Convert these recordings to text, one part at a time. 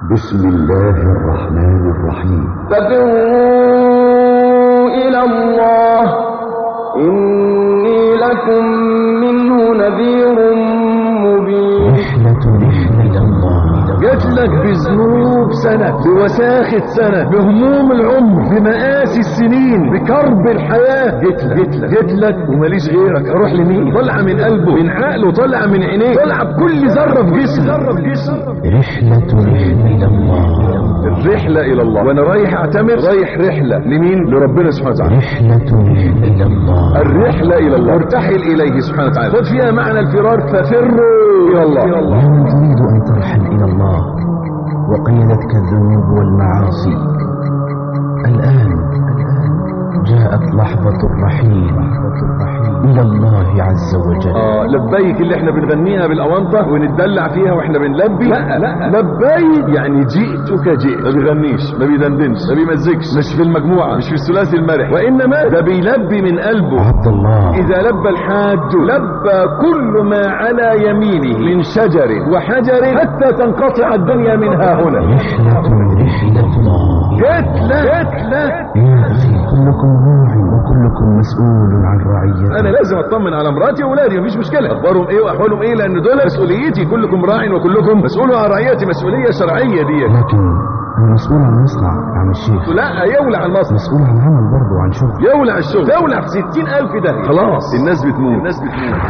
بسم الله الرحمن الرحيم ففروا إلى الله إني لكم منه نذير مبين رحلة إلى الله جات لك بذنوب سنة بوساخة سنة بهموم العمر بمآسي السنين بكرب الحياة جيت لك جيت لك جيت لك وماليش غيرك اروح لمين طالعة من قلبه من عقله طالعة من عينيه طالعة بكل ذرة في جسمه ذرة في جسمه رحلة إلى الله الرحلة إلى الله وأنا رايح أعتمر رايح رحلة لمين؟ لربنا سبحانه وتعالى رحلة إلى الله الرحلة إلى الله ارتحل إليه سبحانه وتعالى خذ فيها معنى الفرار ففروا إلى الله يوم تريد أن ترحل إلى الله وقيدتك الذنوب والمعاصي الآن جاءت لحظة الرحيل إلى الله عز وجل آه لبيك اللي احنا بنغنيها بالأونطة ونتدلع فيها واحنا بنلبي لا لا لبيك يعني جئتك جئت ما بيغنيش ما بيدندنش ما بيمزجش مش في المجموعة مش في الثلاثي المرح وإنما ده بيلبي من قلبه عبد الله إذا لبى الحاج لبى كل ما على يمينه من شجر وحجر حتى تنقطع الدنيا من ها هنا رحلة إلى الله جت لك جت لك يا أخي كلكم راع وكلكم مسؤول عن رعيته انا لازم اطمن على مراتي واولادي مفيش مشكله اخبارهم ايه واحوالهم ايه لان دول مسؤوليتي كلكم راع وكلكم مسؤول عن رعيتي مسؤوليه شرعيه دي لكن المسؤول عن المصنع عن الشيخ لا يولع المصنع مسؤول عن عمل برضه عن شغل يولع الشغل يولع في ستين ألف ده خلاص الناس بتموت الناس بتموت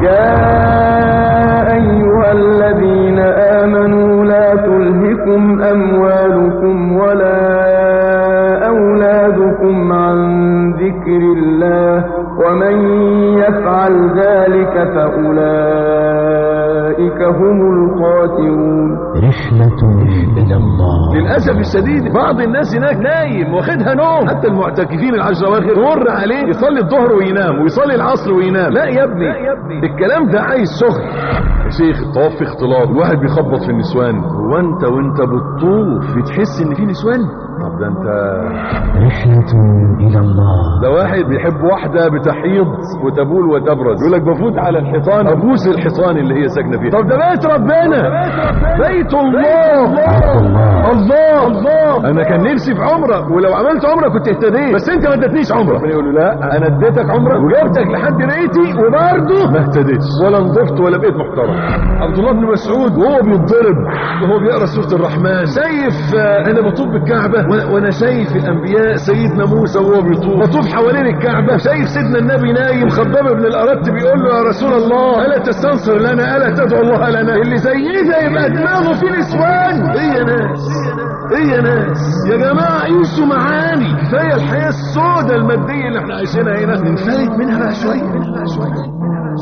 يا أيها الذين آمنوا لا تلهكم أموالكم ولا أولادكم عن ذكر الله ومن يفعل ذلك فأولئك هم الخاسرون رحلة إلى الله للأسف الشديد بعض الناس هناك نايم واخدها نوم حتى المعتكفين العشر أواخر مر عليه يصلي الظهر وينام ويصلي العصر وينام لا يا ابني الكلام ده عايز سخن يا شيخ الطواف في اختلاط الواحد بيخبط في النسوان هو انت وانت بتطوف بتحس ان في نسوان طب ده انت رحلة إلى الله ده واحد بيحب واحدة بتحيض وتبول وتبرز يقول لك بفوت على الحيطان ابوس الحيطان اللي هي ساكنة فيه طب ده بيت ربنا بيت الله عبد الله الله الله انا كان نفسي في عمره ولو عملت عمره كنت اهتديت بس انت ما ادتنيش عمره ربنا يقول له لا انا اديتك عمره وجبتك لحد بيتي وبرضه ما اهتديتش ولا نضفت ولا بقيت محترم عبد الله بن مسعود وهو بيتضرب وهو بيقرا سوره الرحمن شايف آه، انا بطوف بالكعبه و- وانا شايف الانبياء سيدنا موسى وهو بيطوف بطوف حوالين الكعبه شايف سيدنا النبي نايم خباب بن الارت بيقول له يا رسول الله الا تستنصر لنا الا تدعو الله لنا اللي زي ده يبقى دماغه في نسوان هي ناس هي ناس يا جماعه عيشوا معاني كفايه الحياه السوداء الماديه اللي احنا عايشينها هنا ننفلت منها بقى شويه منها بقى شويه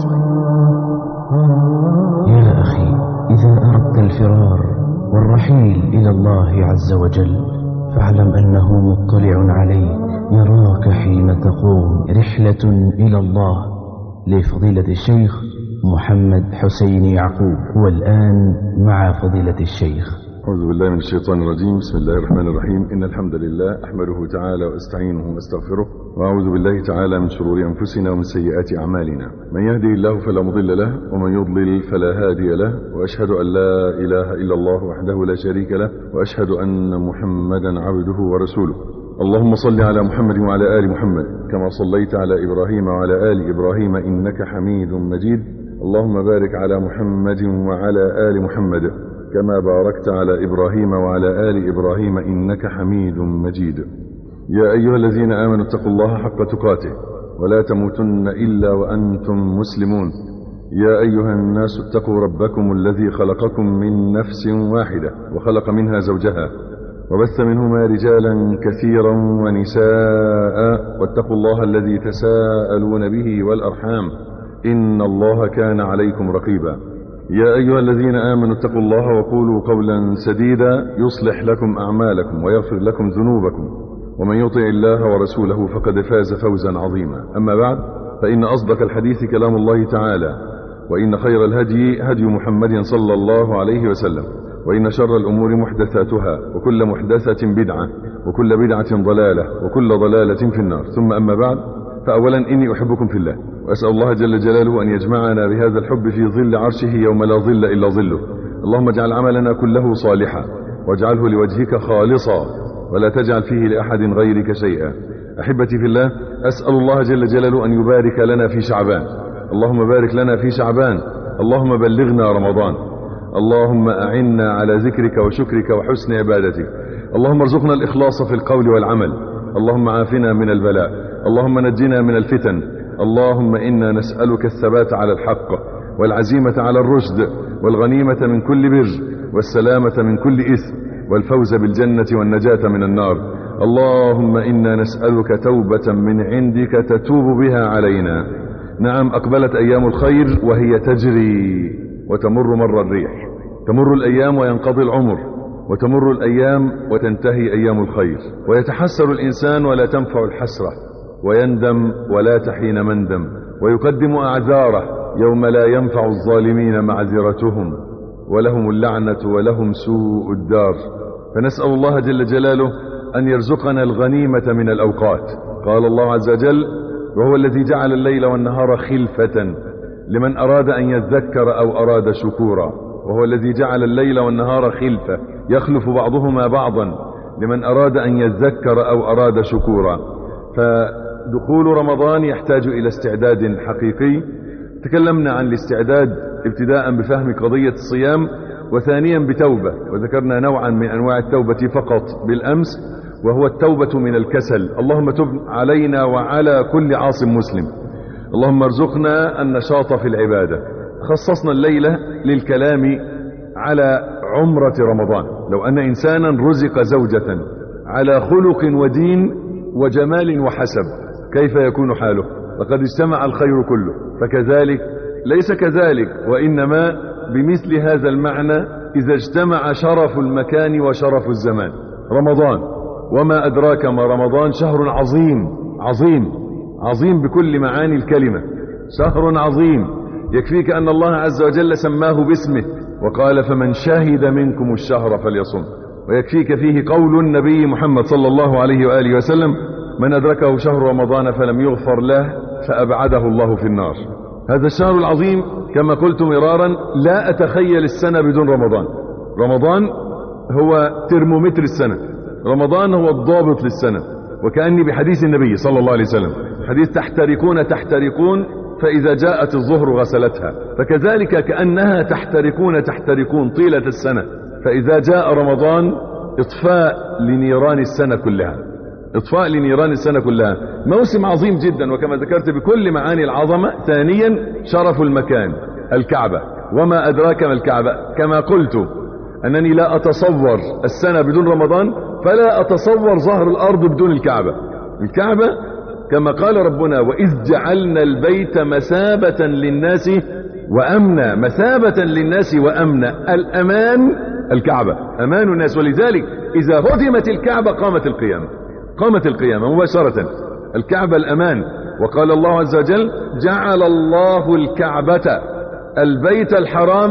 يا أخي إذا أردت الفرار والرحيل إلى الله عز وجل فاعلم أنه مطلع عليك يراك حين تقوم رحلة إلى الله لفضيلة الشيخ محمد حسين يعقوب والآن مع فضيلة الشيخ أعوذ بالله من الشيطان الرجيم بسم الله الرحمن الرحيم إن الحمد لله أحمده تعالى وأستعينه وأستغفره وأعوذ بالله تعالى من شرور أنفسنا ومن سيئات أعمالنا من يهدي الله فلا مضل له ومن يضلل فلا هادي له وأشهد أن لا إله إلا الله وحده لا شريك له وأشهد أن محمدا عبده ورسوله اللهم صل على محمد وعلى آل محمد كما صليت على إبراهيم وعلى آل إبراهيم إنك حميد مجيد اللهم بارك على محمد وعلى آل محمد كما باركت على إبراهيم وعلى آل إبراهيم إنك حميد مجيد يا أيها الذين آمنوا اتقوا الله حق تقاته ولا تموتن إلا وأنتم مسلمون يا أيها الناس اتقوا ربكم الذي خلقكم من نفس واحدة وخلق منها زوجها وبث منهما رجالا كثيرا ونساء واتقوا الله الذي تساءلون به والأرحام إن الله كان عليكم رقيبا يا أيها الذين آمنوا اتقوا الله وقولوا قولا سديدا يصلح لكم أعمالكم ويغفر لكم ذنوبكم ومن يطع الله ورسوله فقد فاز فوزا عظيما أما بعد فإن أصدق الحديث كلام الله تعالى وإن خير الهدي هدي محمد صلى الله عليه وسلم وإن شر الأمور محدثاتها وكل محدثة بدعة وكل بدعة ضلالة وكل ضلالة في النار ثم أما بعد فأولا إني أحبكم في الله وأسأل الله جل جلاله أن يجمعنا بهذا الحب في ظل عرشه يوم لا ظل إلا ظله اللهم اجعل عملنا كله صالحا واجعله لوجهك خالصا ولا تجعل فيه لأحد غيرك شيئا أحبتي في الله أسأل الله جل جلاله أن يبارك لنا في شعبان اللهم بارك لنا في شعبان اللهم بلغنا رمضان اللهم أعنا على ذكرك وشكرك وحسن عبادتك اللهم ارزقنا الإخلاص في القول والعمل اللهم عافنا من البلاء اللهم نجنا من الفتن اللهم إنا نسألك الثبات على الحق والعزيمة على الرشد والغنيمة من كل بر والسلامة من كل إثم والفوز بالجنة والنجاة من النار اللهم إنا نسألك توبة من عندك تتوب بها علينا نعم أقبلت أيام الخير وهي تجري وتمر مر الريح تمر الأيام وينقضي العمر وتمر الأيام وتنتهي أيام الخير ويتحسر الإنسان ولا تنفع الحسرة ويندم ولا تحين مندم ويقدم أعذاره يوم لا ينفع الظالمين معذرتهم ولهم اللعنة ولهم سوء الدار فنسأل الله جل جلاله أن يرزقنا الغنيمة من الأوقات قال الله عز وجل وهو الذي جعل الليل والنهار خلفة لمن أراد أن يذكر أو أراد شكورا وهو الذي جعل الليل والنهار خلفة يخلف بعضهما بعضا لمن أراد أن يذكر أو أراد شكورا فدخول رمضان يحتاج إلى استعداد حقيقي تكلمنا عن الاستعداد ابتداء بفهم قضية الصيام وثانيا بتوبة وذكرنا نوعا من أنواع التوبة فقط بالأمس وهو التوبة من الكسل اللهم تب علينا وعلى كل عاص مسلم اللهم ارزقنا النشاط في العبادة خصصنا الليلة للكلام على عمرة رمضان لو أن إنسانا رزق زوجة على خلق ودين وجمال وحسب كيف يكون حاله لقد اجتمع الخير كله فكذلك ليس كذلك وإنما بمثل هذا المعنى إذا اجتمع شرف المكان وشرف الزمان رمضان وما أدراك ما رمضان شهر عظيم عظيم عظيم بكل معاني الكلمة شهر عظيم يكفيك أن الله عز وجل سماه باسمه وقال فمن شهد منكم الشهر فليصم ويكفيك فيه قول النبي محمد صلى الله عليه وآله وسلم من أدركه شهر رمضان فلم يغفر له فأبعده الله في النار هذا الشهر العظيم كما قلت مرارا لا أتخيل السنة بدون رمضان رمضان هو ترمومتر السنة رمضان هو الضابط للسنة وكأني بحديث النبي صلى الله عليه وسلم حديث تحترقون تحترقون فإذا جاءت الظهر غسلتها فكذلك كأنها تحترقون تحترقون طيلة السنة فإذا جاء رمضان إطفاء لنيران السنة كلها إطفاء لنيران السنة كلها موسم عظيم جدا وكما ذكرت بكل معاني العظمة ثانيا شرف المكان الكعبة وما أدراك ما الكعبة كما قلت أنني لا أتصور السنة بدون رمضان فلا أتصور ظهر الأرض بدون الكعبة الكعبة كما قال ربنا وإذ جعلنا البيت مثابة للناس وأمنا مثابة للناس وأمنا الأمان الكعبة أمان الناس ولذلك إذا هدمت الكعبة قامت القيامة قامت القيامة مباشرة الكعبة الأمان وقال الله عز وجل جعل الله الكعبة البيت الحرام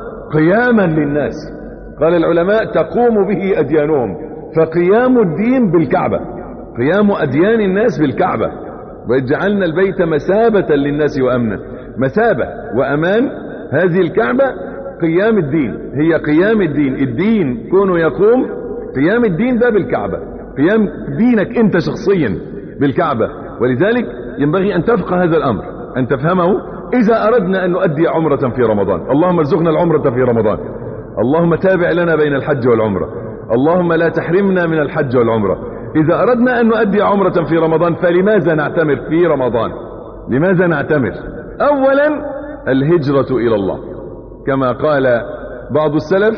قياما للناس قال العلماء تقوم به أديانهم فقيام الدين بالكعبة قيام أديان الناس بالكعبة وجعلنا البيت مثابة للناس وأمنا مثابة وأمان هذه الكعبة قيام الدين هي قيام الدين الدين كونه يقوم قيام الدين ده بالكعبة قيام دينك انت شخصيا بالكعبة ولذلك ينبغي ان تفقه هذا الامر ان تفهمه اذا اردنا ان نؤدي عمرة في رمضان اللهم ارزقنا العمرة في رمضان اللهم تابع لنا بين الحج والعمرة اللهم لا تحرمنا من الحج والعمرة اذا اردنا ان نؤدي عمرة في رمضان فلماذا نعتمر في رمضان لماذا نعتمر اولا الهجرة الى الله كما قال بعض السلف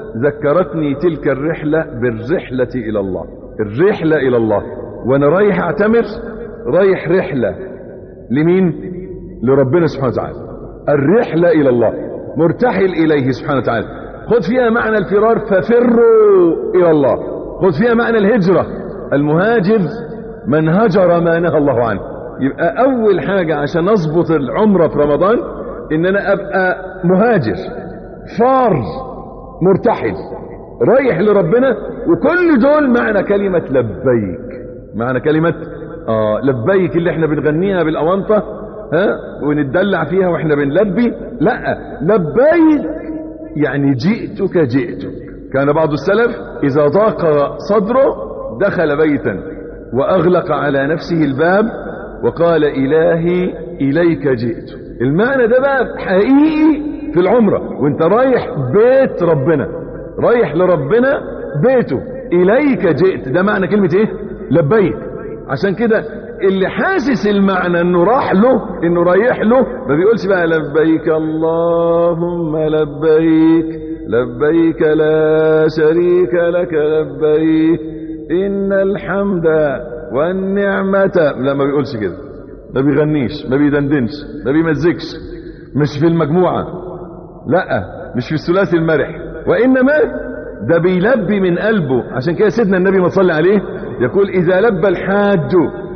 ذكرتني تلك الرحلة بالرحلة الى الله الرحلة الى الله وانا رايح اعتمر رايح رحلة لمين لربنا سبحانه وتعالى الرحلة الى الله مرتحل اليه سبحانه وتعالى خذ فيها معنى الفرار ففروا الى الله خذ فيها معنى الهجرة المهاجر من هجر ما نهى الله عنه يبقى اول حاجة عشان اظبط العمرة في رمضان ان انا ابقى مهاجر فار مرتحل رايح لربنا وكل دول معنى كلمة لبيك معنى كلمة آه لبيك اللي احنا بنغنيها بالاونطة ها ونتدلع فيها واحنا بنلبي لا لبيك يعني جئتك جئتك كان بعض السلف إذا ضاق صدره دخل بيتا وأغلق على نفسه الباب وقال إلهي إليك جئت المعنى ده بقى حقيقي في العمرة وانت رايح بيت ربنا رايح لربنا بيته إليك جئت ده معنى كلمة ايه لبيك عشان كده اللي حاسس المعنى انه راح له انه رايح له ما بيقولش بقى لبيك اللهم لبيك لبيك لا شريك لك لبيك ان الحمد والنعمة لا ما بيقولش كده ما بيغنيش ما بيدندنش ما بيمزكش مش في المجموعة لا مش في الثلاثي المرح وانما ده بيلبي من قلبه عشان كده سيدنا النبي ما صلى عليه يقول اذا لبى الحاج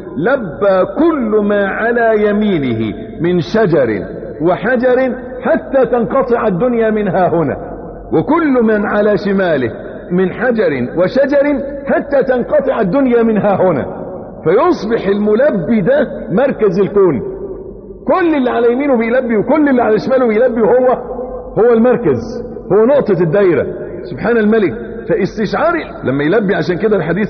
لبى كل ما على يمينه من شجر وحجر حتى تنقطع الدنيا منها هنا وكل من على شماله من حجر وشجر حتى تنقطع الدنيا منها هنا فيصبح الملبي ده مركز الكون كل اللي على يمينه بيلبي وكل اللي على شماله بيلبي وهو هو المركز هو نقطة الدايرة سبحان الملك فاستشعار لما يلبي عشان كده الحديث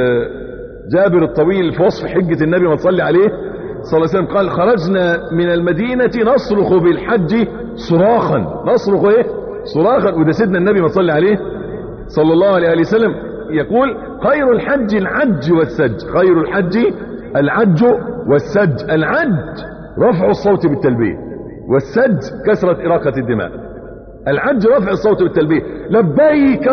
جابر الطويل في وصف حجة النبي ما تصلي عليه صلى الله عليه وسلم قال خرجنا من المدينة نصرخ بالحج صراخا نصرخ ايه صراخا وده سيدنا النبي ما صلي عليه صلى الله عليه وسلم يقول خير الحج العج والسج خير الحج العج والسج العج رفع الصوت بالتلبية والسج كثرة إراقة الدماء العج رفع الصوت بالتلبية لبيك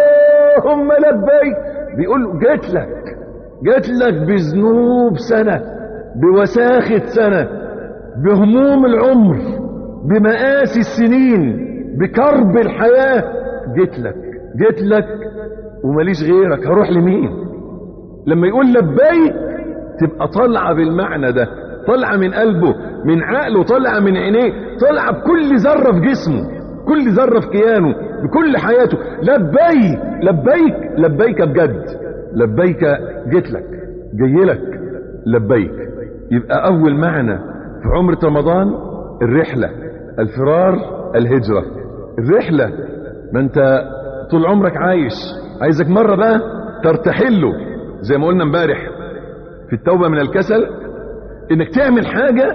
اللهم لبيك بيقول جيت لك جيت لك بذنوب سنة بوساخة سنة بهموم العمر بمآسي السنين بكرب الحياة جيت لك جيت لك ومليش غيرك هروح لمين لما يقول لبيك تبقى طالعة بالمعنى ده طالعة من قلبه من عقله طالعة من عينيه طالعة بكل ذرة في جسمه كل ذرة في كيانه بكل حياته لبيك لبيك لبيك بجد لبيك جيت لك جاي لك لبيك يبقى اول معنى في عمرة رمضان الرحلة الفرار الهجرة الرحلة ما انت طول عمرك عايش عايزك مرة بقى ترتحله زي ما قلنا امبارح في التوبة من الكسل انك تعمل حاجة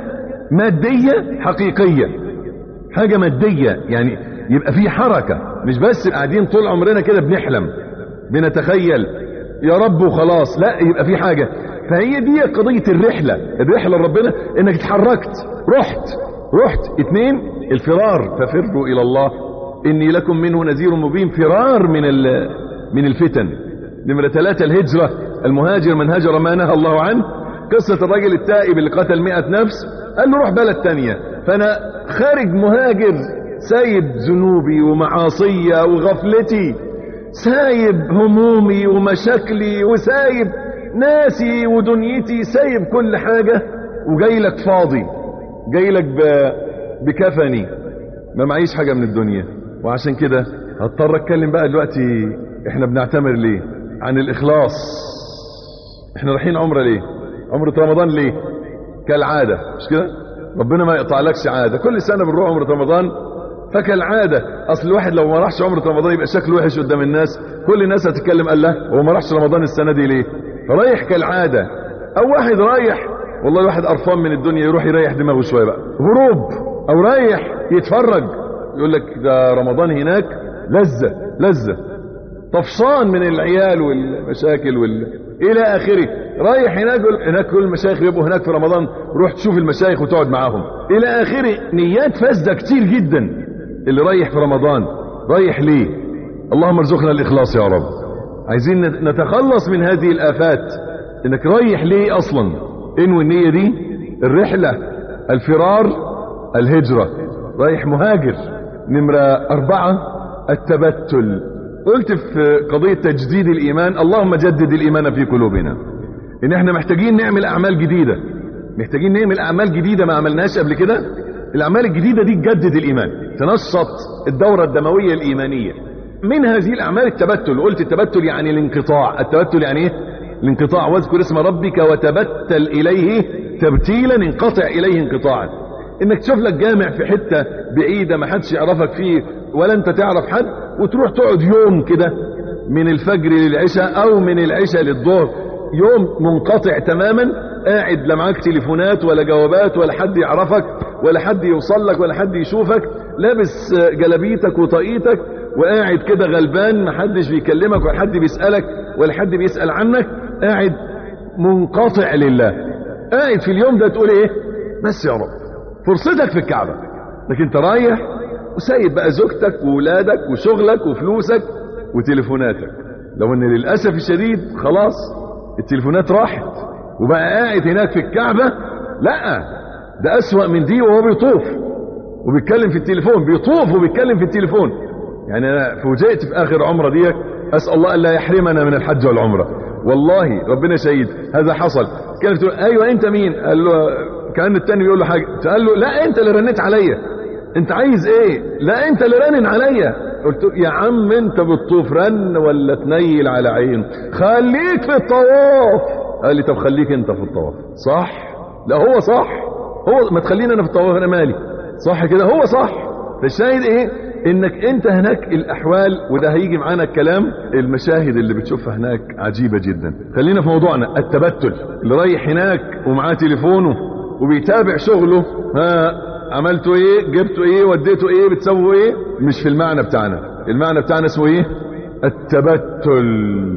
مادية حقيقية حاجة مادية يعني يبقى في حركة مش بس قاعدين طول عمرنا كده بنحلم بنتخيل يا رب وخلاص لا يبقى في حاجة فهي دي قضية الرحلة الرحلة لربنا انك اتحركت رحت رحت اتنين الفرار ففروا الى الله اني لكم منه نذير مبين فرار من من الفتن نمرة ثلاثة الهجرة المهاجر من هجر ما نهى الله عنه قصة الراجل التائب اللي قتل مئة نفس قال له روح بلد تانية فانا خارج مهاجر سايب ذنوبي ومعاصية وغفلتي سايب همومي ومشاكلي وسايب ناسي ودنيتي سايب كل حاجة وجاي لك فاضي جاي لك بكفني ما معيش حاجة من الدنيا وعشان كده هضطر اتكلم بقى دلوقتي احنا بنعتمر ليه عن الاخلاص احنا رايحين عمره ليه عمرة رمضان ليه كالعادة مش كده ربنا ما يقطع لكش عادة كل سنة بنروح عمرة رمضان فكالعادة اصل الواحد لو ما راحش عمرة رمضان يبقى شكله وحش قدام الناس كل الناس هتتكلم قال له هو ما راحش رمضان السنة دي ليه رايح كالعادة او واحد رايح والله الواحد قرفان من الدنيا يروح يريح دماغه شوية بقى هروب او رايح يتفرج يقول لك ده رمضان هناك لذة لذة طفشان من العيال والمشاكل وال... الى اخره رايح هناك هناك كل المشايخ يبقوا هناك في رمضان روح تشوف المشايخ وتقعد معاهم الى اخره نيات فاسده كتير جدا اللي رايح في رمضان رايح ليه اللهم ارزقنا الاخلاص يا رب عايزين نتخلص من هذه الافات انك رايح ليه اصلا انوي النية دي الرحلة الفرار الهجرة رايح مهاجر نمرة اربعة التبتل قلت في قضية تجديد الايمان اللهم جدد الايمان في قلوبنا ان احنا محتاجين نعمل اعمال جديدة محتاجين نعمل اعمال جديدة ما عملناش قبل كده الاعمال الجديدة دي تجدد الايمان تنشط الدورة الدموية الايمانية من هذه الاعمال التبتل قلت التبتل يعني الانقطاع التبتل يعني ايه الانقطاع واذكر اسم ربك وتبتل اليه تبتيلا انقطع اليه انقطاعا انك تشوف لك جامع في حتة بعيدة ما حدش يعرفك فيه ولا انت تعرف حد وتروح تقعد يوم كده من الفجر للعشاء او من العشاء للظهر يوم منقطع تماما قاعد لا معاك تليفونات ولا جوابات ولا حد يعرفك ولا حد يوصل لك ولا حد يشوفك لابس جلبيتك وطاقيتك وقاعد كده غلبان محدش بيكلمك ولا حد بيسألك ولا حد بيسأل عنك قاعد منقطع لله قاعد في اليوم ده تقول ايه بس يا رب فرصتك في الكعبة لكن انت رايح وسايب بقى زوجتك وولادك وشغلك وفلوسك وتليفوناتك لو ان للأسف الشديد خلاص التليفونات راحت وبقى قاعد هناك في الكعبة لا ده أسوأ من دي وهو بيطوف وبيتكلم في التليفون بيطوف وبيتكلم في التليفون يعني انا فوجئت في اخر عمره ديك اسال الله الا يحرمنا من الحج والعمره والله ربنا شهيد هذا حصل كانت تقول ايوه انت مين قال له كان التاني بيقول له حاجه قال له لا انت اللي رنيت عليا انت عايز ايه لا انت اللي رنن عليا قلت له يا عم انت بتطوف رن ولا تنيل على عين خليك في الطواف قال لي طب خليك انت في الطواف صح لا هو صح هو ما تخليني انا في الطواف انا مالي صح كده هو صح فالشاهد ايه انك انت هناك الاحوال وده هيجي معانا الكلام المشاهد اللي بتشوفها هناك عجيبة جدا خلينا في موضوعنا التبتل اللي رايح هناك ومعاه تليفونه وبيتابع شغله ها عملتوا ايه جبتوا ايه وديتوا ايه بتسووا ايه مش في المعنى بتاعنا المعنى بتاعنا اسمه ايه التبتل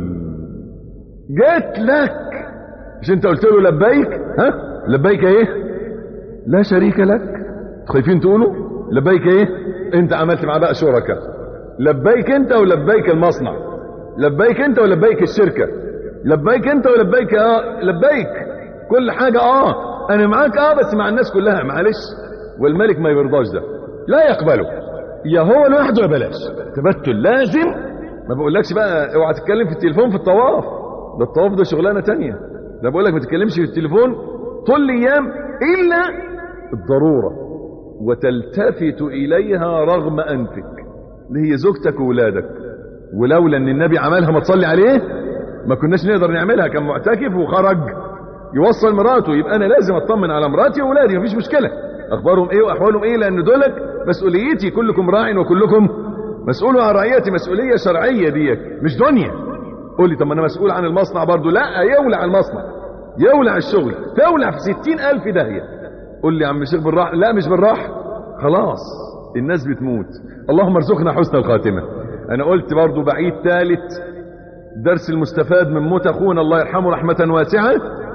جيت لك مش انت قلت له لبيك ها لبيك ايه لا شريك لك خايفين تقولوا لبيك ايه انت عملت معاه بقى شركة لبيك انت ولبيك المصنع لبيك انت ولبيك الشركة لبيك انت ولبيك اه لبيك كل حاجة اه انا معاك اه بس مع الناس كلها معلش والملك ما يرضاش ده لا يقبله يا هو لوحده يا بلاش تبتل لازم ما بقولكش بقى اوعى تتكلم في التليفون في الطواف ده الطواف ده شغلانة تانية ده بقول لك ما تتكلمش في التليفون طول الايام الا الضرورة وتلتفت اليها رغم انفك اللي هي زوجتك وولادك ولولا ان النبي عملها ما تصلي عليه ما كناش نقدر نعملها كان معتكف وخرج يوصل مراته يبقى انا لازم اطمن على مراتي واولادي مفيش مشكلة اخبارهم ايه واحوالهم ايه لان دولك مسؤوليتي كلكم راع وكلكم مسؤول عن رعيتي مسؤولية شرعية ديت مش دنيا قول لي طب ما انا مسؤول عن المصنع برضو لا يولع المصنع يولع الشغل تولع في ستين الف داهية قول لي يا عم الشيخ بالراحة لا مش بالراحة خلاص الناس بتموت اللهم ارزقنا حسن الخاتمة انا قلت برضو بعيد ثالث درس المستفاد من موت اخونا الله يرحمه رحمة واسعة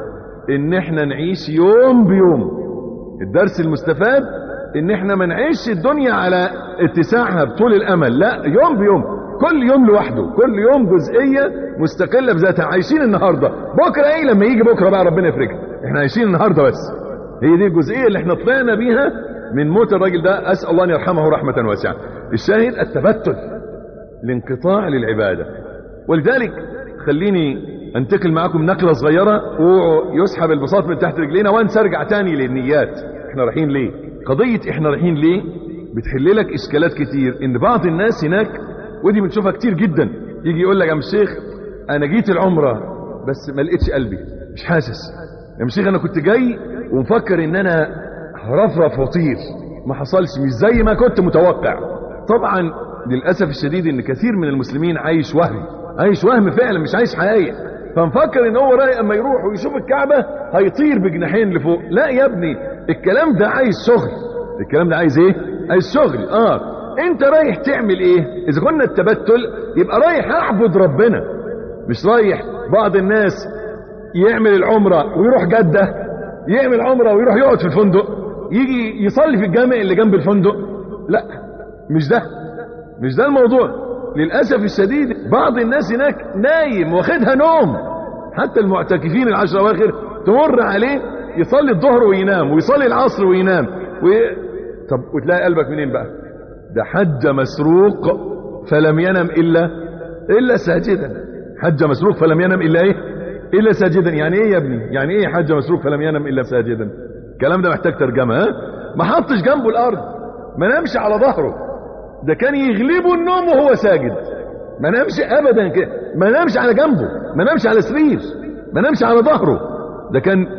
ان احنا نعيش يوم بيوم الدرس المستفاد ان احنا ما نعيش الدنيا على اتساعها بطول الامل لا يوم بيوم كل يوم لوحده كل يوم جزئية مستقلة بذاتها عايشين النهاردة بكرة ايه لما يجي بكرة بقى ربنا يفرجها احنا عايشين النهاردة بس هي دي الجزئية اللي احنا طلعنا بيها من موت الراجل ده اسأل الله ان يرحمه رحمة واسعة الشاهد التبتل الانقطاع للعبادة ولذلك خليني انتقل معاكم نقلة صغيرة ويسحب البساط من تحت رجلينا وانسى ارجع تاني للنيات احنا رايحين ليه قضية احنا رايحين ليه بتحل لك اشكالات كتير ان بعض الناس هناك ودي بنشوفها كتير جدا يجي يقول لك يا الشيخ انا جيت العمرة بس ما لقيتش قلبي مش حاسس يا الشيخ انا كنت جاي ومفكر ان انا هرفرف وطير ما حصلش مش زي ما كنت متوقع طبعا للأسف الشديد ان كثير من المسلمين عايش وهم عايش وهم فعلا مش عايش حقيقة فمفكر ان هو رايق اما يروح ويشوف الكعبة هيطير بجناحين لفوق لا يا ابني الكلام ده عايز شغل الكلام ده عايز ايه عايز شغل اه انت رايح تعمل ايه اذا كنا التبتل يبقى رايح اعبد ربنا مش رايح بعض الناس يعمل العمرة ويروح جدة يعمل عمرة ويروح يقعد في الفندق يجي يصلي في الجامع اللي جنب الفندق لا مش ده مش ده الموضوع للأسف الشديد بعض الناس هناك نايم واخدها نوم حتى المعتكفين العشر اواخر تمر عليه يصلي الظهر وينام ويصلي العصر وينام وي... طب وتلاقي قلبك منين بقى ده حج مسروق فلم ينم الا الا ساجدا حج مسروق فلم ينم الا ايه الا ساجدا يعني ايه يا ابني يعني ايه حج مسروق فلم ينم الا ساجدا الكلام ده محتاج ترجمه ها ما حطش جنبه الارض ما نامش على ظهره ده كان يغلبه النوم وهو ساجد ما نامش ابدا كده ما نامش على جنبه ما نامش على سرير ما نامش على ظهره ده كان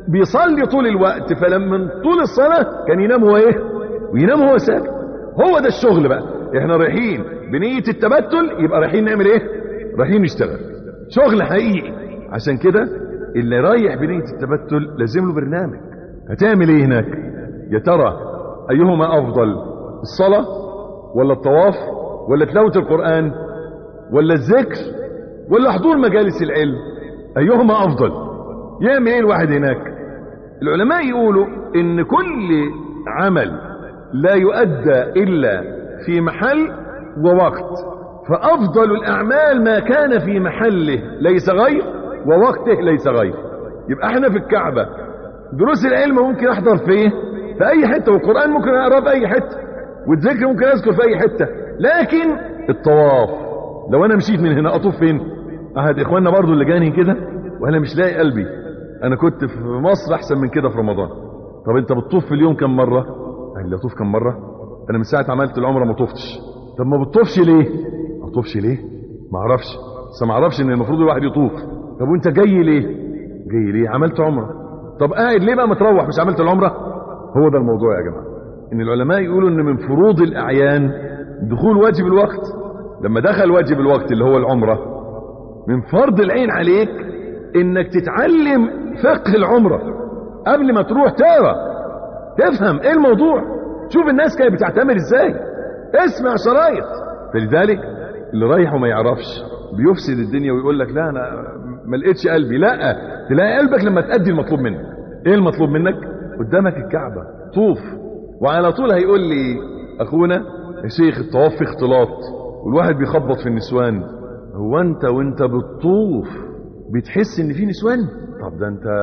بيصلي طول الوقت فلما من طول الصلاة كان ينام هو ايه وينام هو ساكت هو ده الشغل بقى احنا رايحين بنية التبتل يبقى رايحين نعمل ايه رايحين نشتغل شغل حقيقي عشان كده اللي رايح بنية التبتل لازم له برنامج هتعمل ايه هناك يا ترى ايهما افضل الصلاة ولا الطواف ولا تلاوة القرآن ولا الذكر ولا حضور مجالس العلم ايهما افضل يعمل ايه الواحد هناك العلماء يقولوا ان كل عمل لا يؤدى الا في محل ووقت فافضل الاعمال ما كان في محله ليس غير ووقته ليس غير يبقى احنا في الكعبة دروس العلم ممكن احضر فيه في اي حتة والقرآن ممكن اقراه في اي حتة والذكر ممكن اذكر في اي حتة لكن الطواف لو انا مشيت من هنا اطوف فين احد اخواننا برضو اللي جاني كده وانا مش لاقي قلبي انا كنت في مصر احسن من كده في رمضان طب انت بتطوف في اليوم كم مرة قال لي اطوف كم مرة انا من ساعة عملت العمرة ما طوفتش طب ما بتطوفش ليه ما طوفش ليه ما اعرفش بس ما اعرفش ان المفروض الواحد يطوف طب وانت جاي ليه جاي ليه عملت عمرة طب قاعد ليه بقى متروح مش عملت العمرة هو ده الموضوع يا جماعة ان العلماء يقولوا ان من فروض الاعيان دخول واجب الوقت لما دخل واجب الوقت اللي هو العمرة من فرض العين عليك انك تتعلم فقه العمرة قبل ما تروح تقرا تفهم ايه الموضوع شوف الناس كانت بتعتمر ازاي اسمع شرايط فلذلك اللي رايح وما يعرفش بيفسد الدنيا ويقول لك لا انا ما لقيتش قلبي لا تلاقي قلبك لما تأدي المطلوب منك ايه المطلوب منك قدامك الكعبة طوف وعلى طول هيقول لي اخونا يا شيخ الطواف في اختلاط والواحد بيخبط في النسوان هو انت وانت بتطوف بتحس ان في نسوان طب ده انت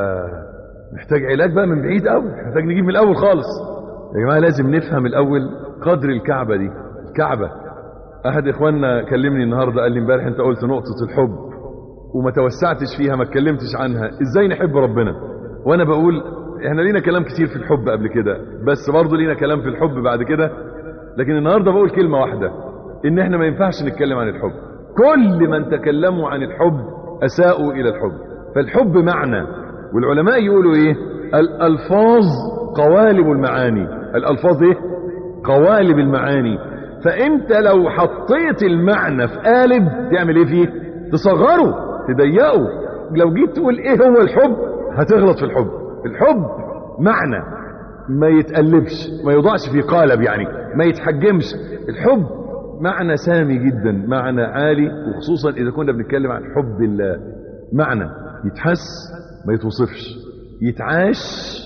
محتاج علاج بقى من بعيد قوي محتاج نجيب من الاول خالص يا جماعه لازم نفهم الاول قدر الكعبه دي الكعبه احد اخواننا كلمني النهارده قال لي امبارح انت قلت نقطه الحب وما توسعتش فيها ما اتكلمتش عنها ازاي نحب ربنا وانا بقول احنا لينا كلام كتير في الحب قبل كده بس برضه لينا كلام في الحب بعد كده لكن النهارده بقول كلمه واحده ان احنا ما ينفعش نتكلم عن الحب كل من تكلموا عن الحب اساءوا الى الحب فالحب معنى والعلماء يقولوا ايه الالفاظ قوالب المعاني الالفاظ ايه قوالب المعاني فانت لو حطيت المعنى في قالب تعمل ايه فيه تصغره تضيقه لو جيت تقول ايه هو الحب هتغلط في الحب الحب معنى ما يتقلبش ما يوضعش في قالب يعني ما يتحجمش الحب معنى سامي جدا معنى عالي وخصوصا اذا كنا بنتكلم عن حب الله معنى يتحس ما يتوصفش يتعاش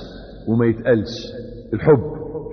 وما يتقالش الحب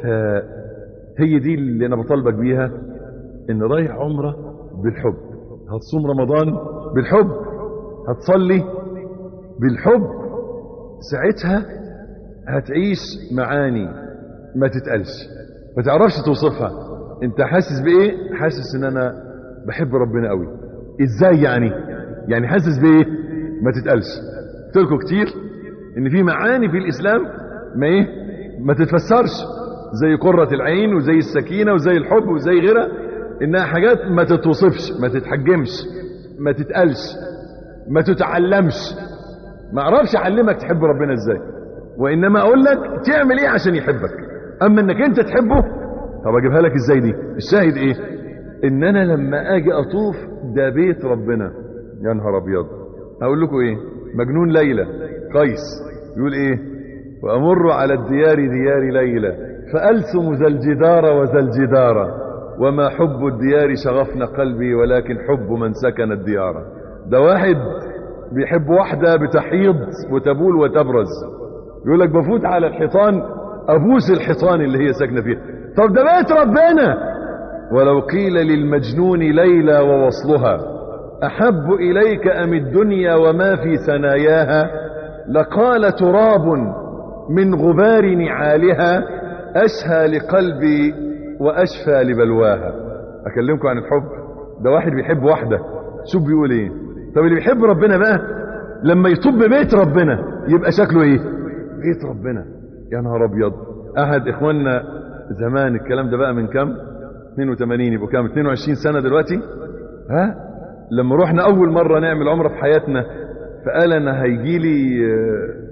فهي دي اللي انا بطالبك بيها ان رايح عمرة بالحب هتصوم رمضان بالحب هتصلي بالحب ساعتها هتعيش معاني ما تتقالش ما تعرفش توصفها انت حاسس بايه حاسس ان انا بحب ربنا قوي ازاي يعني يعني حاسس بايه ما تتقالش قلت لكم كتير ان في معاني في الاسلام ما ايه ما تتفسرش زي قرة العين وزي السكينة وزي الحب وزي غيرها انها حاجات ما تتوصفش ما تتحجمش ما تتقالش ما تتعلمش ما اعرفش اعلمك تحب ربنا ازاي وانما اقول لك تعمل ايه عشان يحبك اما انك انت تحبه طب اجيبها لك ازاي دي الشاهد ايه ان انا لما اجي اطوف ده بيت ربنا يا نهار ابيض هقول لكم ايه مجنون ليلى قيس يقول ايه وامر على الديار ديار ليلى فالسم ذا الجدار وذا الجدار وما حب الديار شغفنا قلبي ولكن حب من سكن الديار ده واحد بيحب واحدة بتحيض وتبول وتبرز يقول لك بفوت على الحيطان ابوس الحيطان اللي هي ساكنه فيها طب ده بيت ربنا ولو قيل للمجنون ليلى ووصلها احب اليك ام الدنيا وما في ثناياها لقال تراب من غبار نعالها اشهى لقلبي واشفى لبلواها اكلمكم عن الحب ده واحد بيحب واحده شوف بيقول ايه طب اللي بيحب ربنا بقى لما يطب بيت ربنا يبقى شكله ايه بيت ربنا يا نهار ابيض احد اخواننا زمان الكلام ده بقى من كام 82 يبقوا كام 22 سنة دلوقتي ها لما رحنا اول مرة نعمل عمرة في حياتنا فقال انا هيجي لي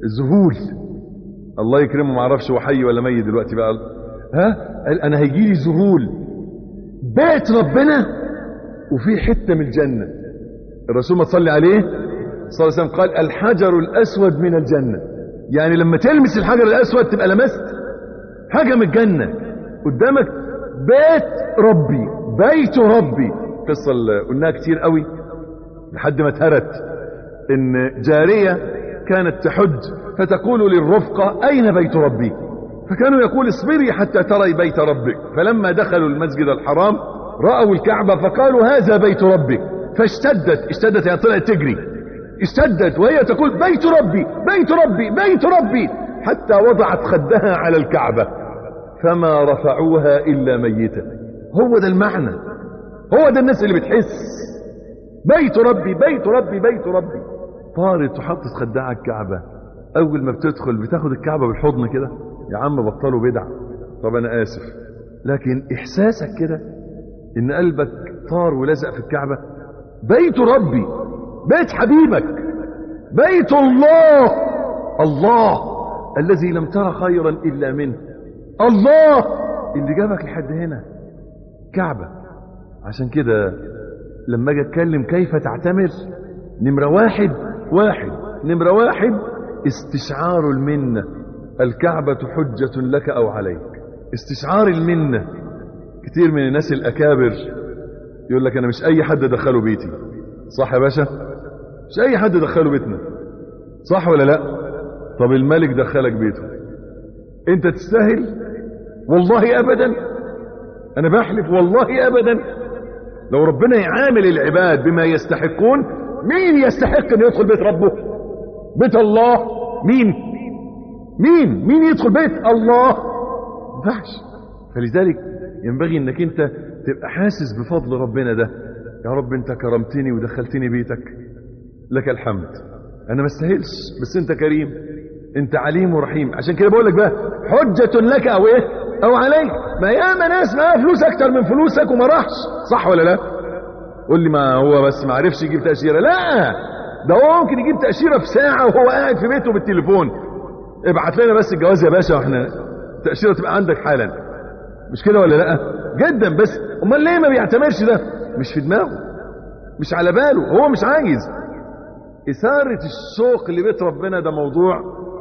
ذهول الله يكرمه ما اعرفش هو حي ولا ميت دلوقتي بقى ها قال انا هيجي لي ذهول بيت ربنا وفي حته من الجنه الرسول ما تصلي عليه صلى الله عليه وسلم قال الحجر الاسود من الجنه يعني لما تلمس الحجر الاسود تبقى لمست حاجه من الجنه قدامك بيت ربي بيت ربي قصه اللي قلناها كتير قوي لحد ما اتهرت ان جاريه كانت تحج فتقول للرفقه اين بيت ربي فكانوا يقول اصبري حتى تري بيت ربك فلما دخلوا المسجد الحرام راوا الكعبه فقالوا هذا بيت ربك فاشتدت اشتدت يعني طلعت تجري اشتدت وهي تقول بيت ربي بيت ربي بيت ربي حتى وضعت خدها على الكعبه فما رفعوها الا ميته هو ده المعنى هو ده الناس اللي بتحس بيت ربي بيت ربي بيت ربي طارت وحطت خدها على الكعبه اول ما بتدخل بتاخد الكعبه بالحضن كده يا عم بطلوا بدع طب انا اسف لكن احساسك كده ان قلبك طار ولزق في الكعبه بيت ربي بيت حبيبك بيت الله الله الذي لم تر خيرا الا منه الله اللي جابك لحد هنا كعبه عشان كده لما اجي اتكلم كيف تعتمر نمره واحد واحد نمره واحد استشعار المنه الكعبة حجة لك أو عليك استشعار المنة كتير من الناس الأكابر يقول لك أنا مش أي حد دخله بيتي صح يا باشا مش أي حد دخله بيتنا صح ولا لا طب الملك دخلك بيته انت تستاهل والله أبدا أنا بحلف والله أبدا لو ربنا يعامل العباد بما يستحقون مين يستحق أن يدخل بيت ربه بيت الله مين مين مين يدخل بيت الله ينفعش فلذلك ينبغي انك انت تبقى حاسس بفضل ربنا ده يا رب انت كرمتني ودخلتني بيتك لك الحمد انا ما استاهلش بس انت كريم انت عليم ورحيم عشان كده بقول لك بقى حجة لك او ايه او عليك ما ياما ناس معاها فلوس اكتر من فلوسك وما راحش صح ولا لا قول لي ما هو بس ما عرفش يجيب تأشيرة لا ده هو ممكن يجيب تأشيرة في ساعة وهو قاعد في بيته بالتليفون ابعت لنا بس الجواز يا باشا واحنا التأشيرة تبقى عندك حالا مش كده ولا لا جدا بس امال ليه ما بيعتمرش ده مش في دماغه مش على باله هو مش عايز إثارة الشوق لبيت ربنا ده موضوع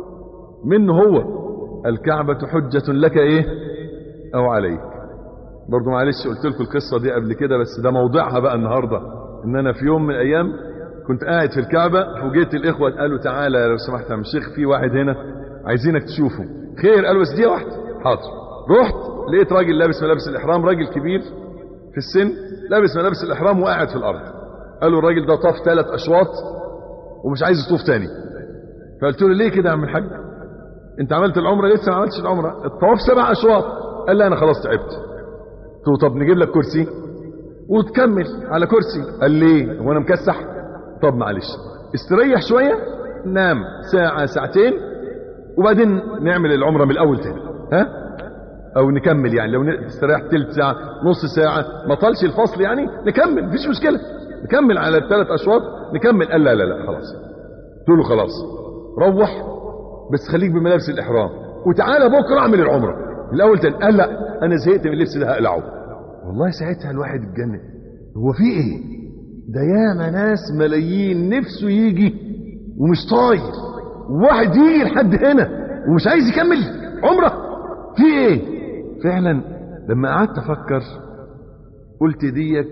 منه هو الكعبة حجة لك ايه او عليك برضو معلش قلت لكم القصة دي قبل كده بس ده موضوعها بقى النهاردة ان انا في يوم من الايام كنت قاعد في الكعبة فوجئت الاخوة قالوا تعالى لو سمحت يا الشيخ في واحد هنا عايزينك تشوفه خير قالوا بس دي واحدة حاضر رحت لقيت راجل لابس ملابس الاحرام راجل كبير في السن لابس ملابس الاحرام وقاعد في الارض قالوا الراجل ده طاف ثلاث اشواط ومش عايز يطوف تاني فقلت له ليه كده يا عم الحاج انت عملت العمره لسه ما عملتش العمره الطواف سبع اشواط قال لي انا خلاص تعبت قلت له طب نجيب لك كرسي وتكمل على كرسي قال ليه هو انا مكسح طب معلش استريح شويه نام ساعه ساعتين وبعدين نعمل العمره من الاول تاني ها او نكمل يعني لو استريح تلت ساعه نص ساعه ما طالش الفصل يعني نكمل مفيش مشكله نكمل على الثلاث اشواط نكمل قال لا لا لا خلاص قلت له خلاص روح بس خليك بملابس الاحرام وتعالى بكره اعمل العمره الاول تاني قال لا انا زهقت من اللبس ده هقلعه والله ساعتها الواحد اتجنن هو في ايه ده ياما ناس ملايين نفسه يجي ومش طاير واحد يجي لحد هنا ومش عايز يكمل عمره في ايه فعلا لما قعدت افكر قلت ديك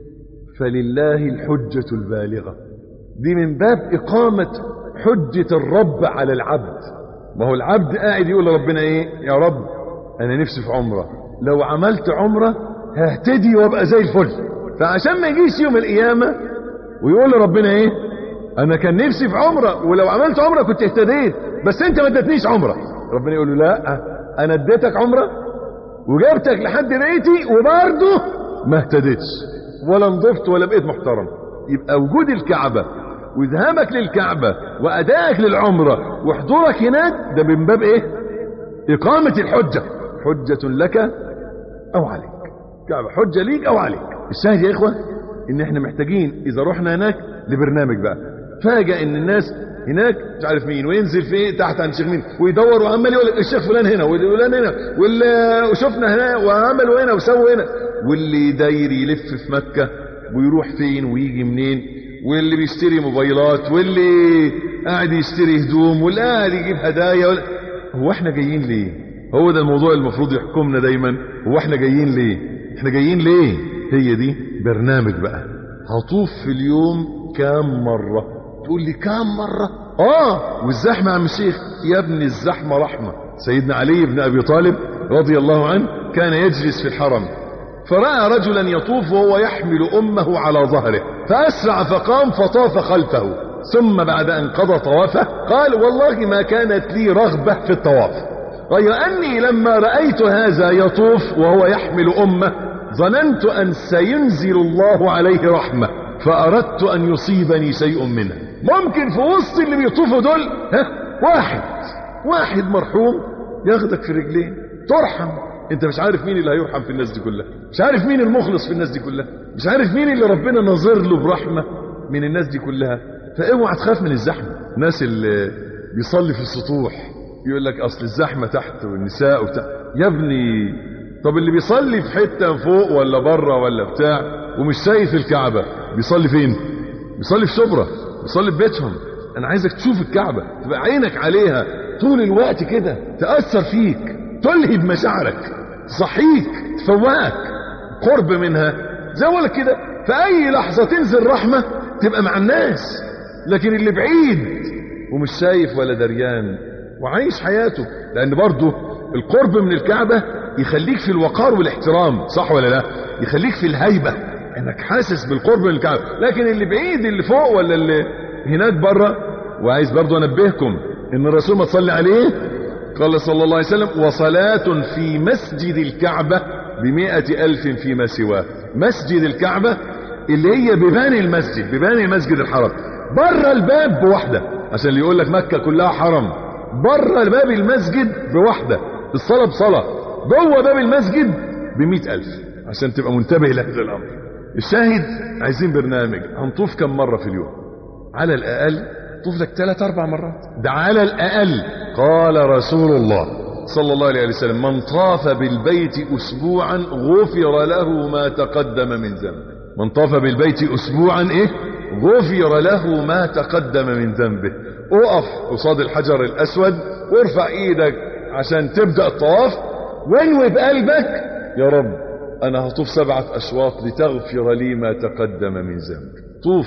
فلله الحجة البالغة دي من باب إقامة حجة الرب على العبد ما هو العبد قاعد يقول لربنا ايه يا رب انا نفسي في عمرة لو عملت عمرة ههتدي وابقى زي الفل فعشان ما يجيش يوم القيامة ويقول لربنا ايه انا كان نفسي في عمرة ولو عملت عمرة كنت اهتديت بس انت ما ادتنيش عمرة ربنا يقول له لا انا اديتك عمرة وجبتك لحد بيتي وبرضه ما اهتديتش ولا نضفت ولا بقيت محترم يبقى وجود الكعبة وذهابك للكعبة وأدائك للعمرة وحضورك هناك ده من باب ايه إقامة الحجة حجة لك أو عليك كعبة حجة ليك أو عليك الشاهد يا إخوة إن إحنا محتاجين إذا رحنا هناك لبرنامج بقى فاجأ إن الناس هناك مش عارف مين وينزل في تحت عند الشيخ مين ويدور وعمال يقول لك الشيخ فلان هنا وفلان هنا واللي وشفنا هنا وعملوا هنا وسووا هنا واللي داير يلف في مكة ويروح فين ويجي منين واللي بيشتري موبايلات واللي قاعد يشتري هدوم واللي قاعد يجيب هدايا ولا هو احنا جايين ليه هو ده الموضوع المفروض يحكمنا دايما هو احنا جايين ليه احنا جايين ليه هي دي برنامج بقى هطوف في اليوم كام مرة تقول لي كام مرة اه والزحمة يا عم الشيخ يا ابني الزحمة رحمة سيدنا علي بن ابي طالب رضي الله عنه كان يجلس في الحرم فرأى رجلا يطوف وهو يحمل أمه على ظهره فأسرع فقام فطاف خلفه ثم بعد أن قضى طوافه قال والله ما كانت لي رغبة في الطواف غير أني لما رأيت هذا يطوف وهو يحمل أمه ظننت أن سينزل الله عليه رحمة فأردت أن يصيبني شيء منه ممكن في وسط اللي بيطوفوا دول ها واحد واحد مرحوم ياخدك في رجلين ترحم انت مش عارف مين اللي هيرحم في الناس دي كلها مش عارف مين المخلص في الناس دي كلها مش عارف مين اللي ربنا نظر له برحمة من الناس دي كلها فاوعى تخاف من الزحمة الناس اللي بيصلي في السطوح يقول لك اصل الزحمة تحت والنساء وبتاع يا ابني طب اللي بيصلي في حتة فوق ولا بره ولا بتاع ومش شايف الكعبة بيصلي فين بيصلي في شبرا بيصلي في بيتهم انا عايزك تشوف الكعبة تبقى عينك عليها طول الوقت كده تأثر فيك تلهب مشاعرك تصحيك تفوقك قرب منها زي ما لك كده في اي لحظة تنزل رحمة تبقى مع الناس لكن اللي بعيد ومش شايف ولا دريان وعايش حياته لان برضه القرب من الكعبة يخليك في الوقار والاحترام صح ولا لا يخليك في الهيبة انك حاسس بالقرب من الكعبة لكن اللي بعيد اللي فوق ولا اللي هناك بره وعايز برضه انبهكم ان الرسول ما تصلي عليه قال صلى الله عليه وسلم وصلاة في مسجد الكعبة بمئة ألف فيما سواه مسجد الكعبة اللي هي ببان المسجد ببان المسجد الحرام بره الباب بواحدة عشان اللي يقول لك مكة كلها حرم بره باب المسجد بواحدة الصلاة بصلاة جوه باب المسجد بمئة ألف عشان تبقى منتبه لهذا الأمر الشاهد عايزين برنامج هنطوف كم مرة في اليوم على الأقل طوف لك ثلاث أربع مرات ده على الأقل قال رسول الله صلى الله عليه وسلم من طاف بالبيت أسبوعا غفر له ما تقدم من ذنبه من طاف بالبيت أسبوعا إيه غفر له ما تقدم من ذنبه اقف قصاد الحجر الأسود وارفع ايدك عشان تبدأ الطواف وانوي بقلبك يا رب انا هطوف سبعة اشواط لتغفر لي ما تقدم من ذنبي طوف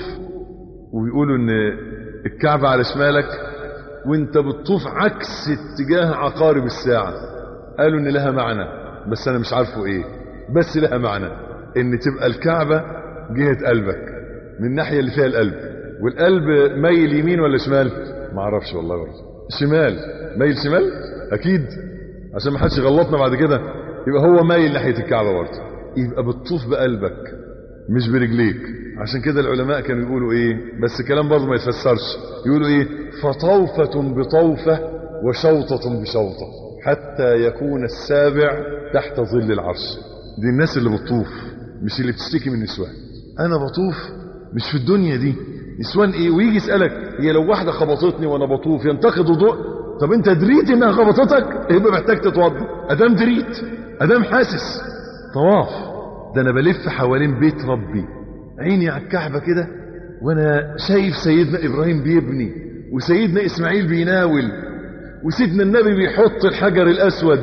ويقولوا ان الكعبة على شمالك وانت بتطوف عكس اتجاه عقارب الساعة قالوا ان لها معنى بس انا مش عارفه ايه بس لها معنى ان تبقى الكعبة جهة قلبك من الناحية اللي فيها القلب والقلب ميل يمين ولا شمال ما اعرفش والله برضه شمال ميل شمال اكيد عشان ما حدش يغلطنا بعد كده يبقى هو مايل ناحية الكعبة برضه يبقى بتطوف بقلبك مش برجليك عشان كده العلماء كانوا يقولوا ايه بس الكلام برضه ما يتفسرش يقولوا ايه فطوفة بطوفة وشوطة بشوطة حتى يكون السابع تحت ظل العرش دي الناس اللي بتطوف مش اللي بتشتكي من النسوان انا بطوف مش في الدنيا دي نسوان ايه ويجي يسألك هي لو واحدة خبطتني وانا بطوف ينتقد وضوء طب انت دريت انها خبطتك يبقى محتاج تتوضا ادام دريت ادام حاسس طواف ده انا بلف حوالين بيت ربي عيني على الكعبة كده وانا شايف سيدنا ابراهيم بيبني وسيدنا اسماعيل بيناول وسيدنا النبي بيحط الحجر الاسود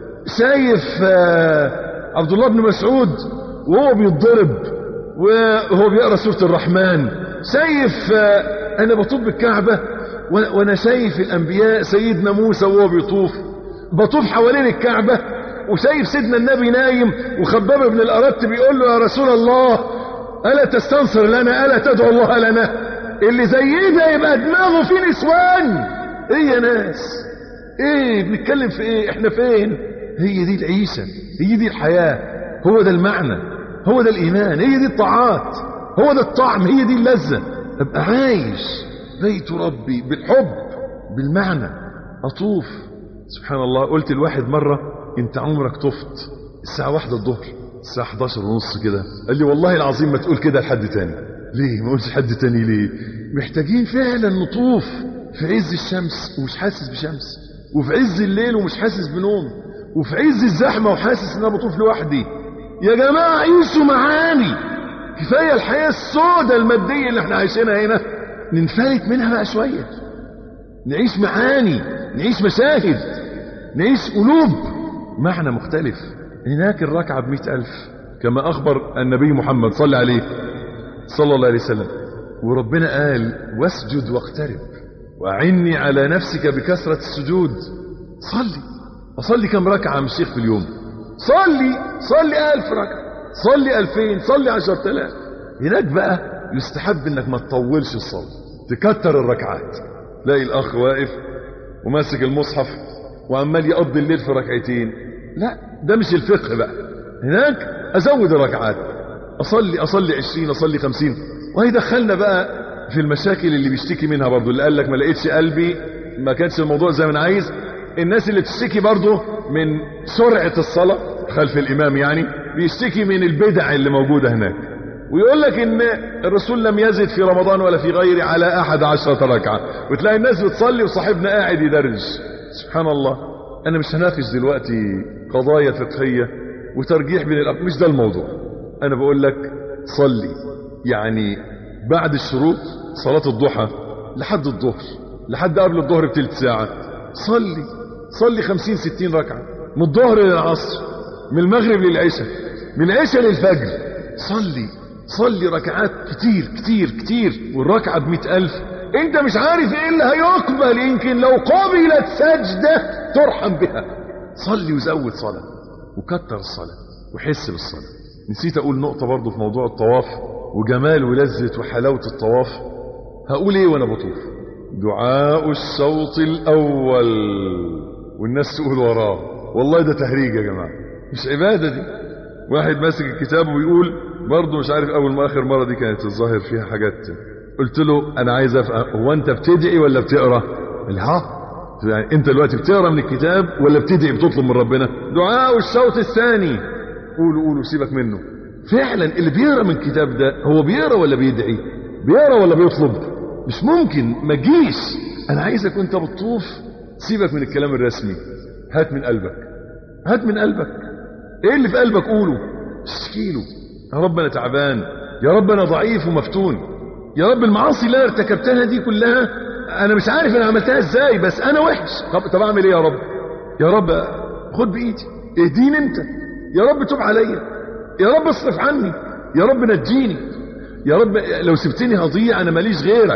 شايف عبد الله بن مسعود وهو بيتضرب وهو بيقرا سوره الرحمن شايف انا بطوف بالكعبه وانا شايف الانبياء سيدنا موسى وهو بيطوف بطوف حوالين الكعبه وشايف سيدنا النبي نايم وخباب بن الارت بيقول له يا رسول الله الا تستنصر لنا الا تدعو الله لنا اللي زي ده يبقى دماغه فيه نسوان ايه يا ناس ايه بنتكلم في ايه احنا فين هي دي العيشه هي دي الحياه هو ده المعنى هو ده الايمان هي دي الطاعات هو ده الطعم هي دي اللذة ابقى عايش بيت ربي بالحب بالمعنى اطوف سبحان الله قلت الواحد مرة انت عمرك طفت الساعة واحدة الظهر الساعة 11 ونص كده قال لي والله العظيم ما تقول كده لحد تاني ليه ما قلتش حد تاني ليه محتاجين فعلا نطوف في عز الشمس ومش حاسس بشمس وفي عز الليل ومش حاسس بنوم وفي عز الزحمة وحاسس ان انا بطوف لوحدي يا جماعة عيشوا معاني كفاية الحياة السوداء المادية اللي احنا عايشينها هنا ننفلت منها بقى شوية نعيش معاني نعيش مشاهد نعيش قلوب معنى مختلف هناك الركعة بمئة ألف كما أخبر النبي محمد صلى عليه صلى الله عليه وسلم وربنا قال واسجد واقترب وأعني على نفسك بكثرة السجود صلي أصلي كم ركعة من الشيخ في اليوم صلي صلي ألف ركعة صلي ألفين صلي عشر تلاف هناك بقى يستحب انك ما تطولش الصلاة تكتر الركعات تلاقي الأخ واقف وماسك المصحف وعمال يقضي الليل في ركعتين لا ده مش الفقه بقى هناك أزود الركعات أصلي أصلي عشرين أصلي خمسين وهيدخلنا بقى في المشاكل اللي بيشتكي منها برضو اللي قال لك ما لقيتش قلبي ما كانش الموضوع زي ما انا عايز الناس اللي بتشتكي برضو من سرعة الصلاة خلف الإمام يعني بيشتكي من البدع اللي موجودة هناك ويقول لك ان الرسول لم يزد في رمضان ولا في غيره على احد عشرة ركعة وتلاقي الناس بتصلي وصاحبنا قاعد يدرج سبحان الله انا مش هناقش دلوقتي قضايا فقهية وترجيح بين الأب مش ده الموضوع انا بقول لك صلي يعني بعد الشروق صلاة الضحى لحد الظهر لحد قبل الظهر بتلت ساعة صلي صلي خمسين ستين ركعة من الظهر للعصر من المغرب للعشاء من العشاء للفجر صلي صلي ركعات كتير كتير كتير والركعة بمئة ألف انت مش عارف ايه اللي هيقبل يمكن لو قبلت سجدة ترحم بها صلي وزود صلاة وكتر الصلاة وحس بالصلاة نسيت اقول نقطة برضو في موضوع الطواف وجمال ولذة وحلاوة الطواف هقول ايه وانا بطوف دعاء الشوط الاول والناس تقول وراه والله ده تهريج يا جماعة مش عبادة دي واحد ماسك الكتاب ويقول برضه مش عارف اول ما اخر مرة دي كانت الظاهر فيها حاجات قلت له انا عايز افهم هو انت بتدعي ولا بتقرا قال ها يعني انت دلوقتي بتقرا من الكتاب ولا بتدعي بتطلب من ربنا دعاء الشوط الثاني قولوا قولوا سيبك منه فعلا اللي بيقرا من الكتاب ده هو بيقرا ولا بيدعي بيقرا ولا بيطلب مش ممكن ما تجيش انا عايزك وانت بتطوف سيبك من الكلام الرسمي هات من قلبك هات من قلبك ايه اللي في قلبك قوله اشكيله يا رب انا تعبان يا رب انا ضعيف ومفتون يا رب المعاصي اللي انا ارتكبتها دي كلها انا مش عارف انا عملتها ازاي بس انا وحش طب طب اعمل ايه يا رب يا رب خد بايدي اهديني انت يا رب توب عليا يا رب اصرف عني يا رب نجيني يا رب لو سبتني هضيع انا ماليش غيرك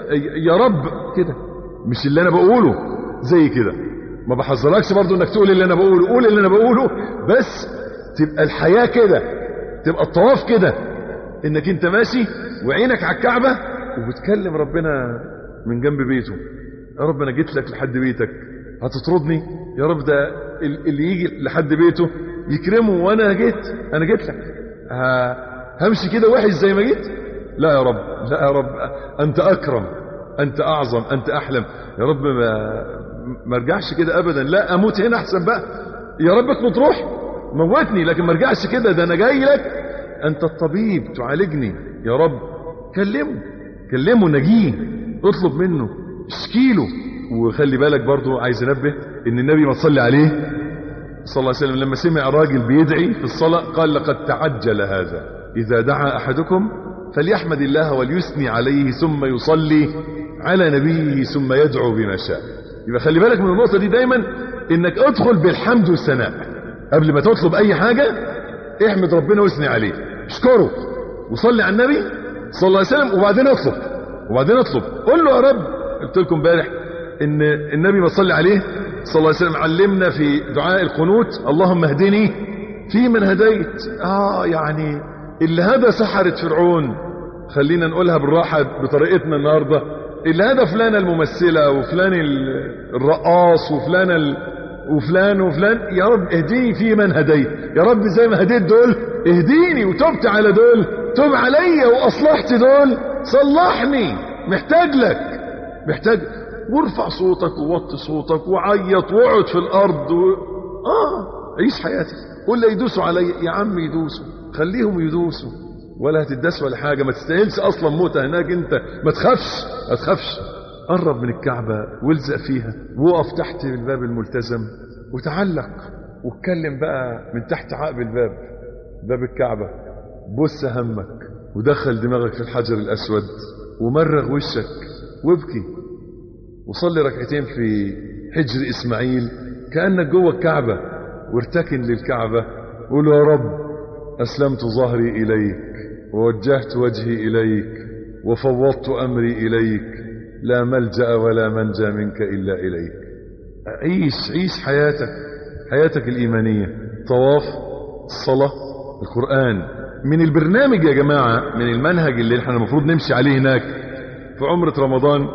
يا رب كده مش اللي انا بقوله زي كده ما بحذركش برضو انك تقول اللي انا بقوله قول اللي انا بقوله بس تبقى الحياة كده تبقى الطواف كده انك انت ماشي وعينك على الكعبة وبتكلم ربنا من جنب بيته يا رب انا جيت لك لحد بيتك هتطردني يا رب ده اللي يجي لحد بيته يكرمه وانا جيت انا جيت لك همشي كده وحش زي ما جيت لا يا رب لا يا رب انت اكرم انت اعظم انت احلم يا رب ما ما ارجعش كده ابدا لا اموت هنا احسن بقى يا رب تموت روح موتني لكن ما ارجعش كده ده انا جاي لك انت الطبيب تعالجني يا رب كلمه كلمه نجيه اطلب منه اشكيله وخلي بالك برضو عايز انبه ان النبي ما تصلي عليه صلى الله عليه وسلم لما سمع راجل بيدعي في الصلاة قال لقد تعجل هذا إذا دعا أحدكم فليحمد الله وليثني عليه ثم يصلي على نبيه ثم يدعو بما شاء يبقى خلي بالك من النقطة دي دايما انك ادخل بالحمد والثناء قبل ما تطلب اي حاجة احمد ربنا واثني عليه اشكره وصلي على النبي صلى الله عليه وسلم وبعدين اطلب وبعدين اطلب قول له يا رب قلت لكم امبارح ان النبي ما صلي عليه صلى الله عليه وسلم علمنا في دعاء القنوت اللهم اهدني في من هديت اه يعني اللي هدى سحرة فرعون خلينا نقولها بالراحة بطريقتنا النهاردة اللي هدى فلانة الممثلة وفلان الرقاص وفلان ال... وفلان وفلان يا رب اهديني في من هديت يا رب زي ما هديت دول اهديني وتبت على دول تب عليا واصلحت دول صلحني محتاج لك محتاج وارفع صوتك ووطي صوتك وعيط واقعد في الارض و... اه عيش حياتك قول لي يدوسوا علي يا عم يدوسوا خليهم يدوسوا ولا هتدس ولا حاجه ما تستاهلش اصلا موت هناك انت ما تخافش ما تخافش قرب من الكعبة والزق فيها وقف تحت الباب الملتزم وتعلق واتكلم بقى من تحت عقب الباب باب الكعبة بص همك ودخل دماغك في الحجر الأسود ومرغ وشك وابكي وصلي ركعتين في حجر إسماعيل كأنك جوه الكعبة وارتكن للكعبة قول يا رب أسلمت ظهري إليك ووجهت وجهي إليك وفوضت أمري إليك لا ملجأ ولا منجى منك إلا إليك عيش عيش حياتك حياتك الإيمانية طواف الصلاة القرآن من البرنامج يا جماعة من المنهج اللي احنا المفروض نمشي عليه هناك في عمرة رمضان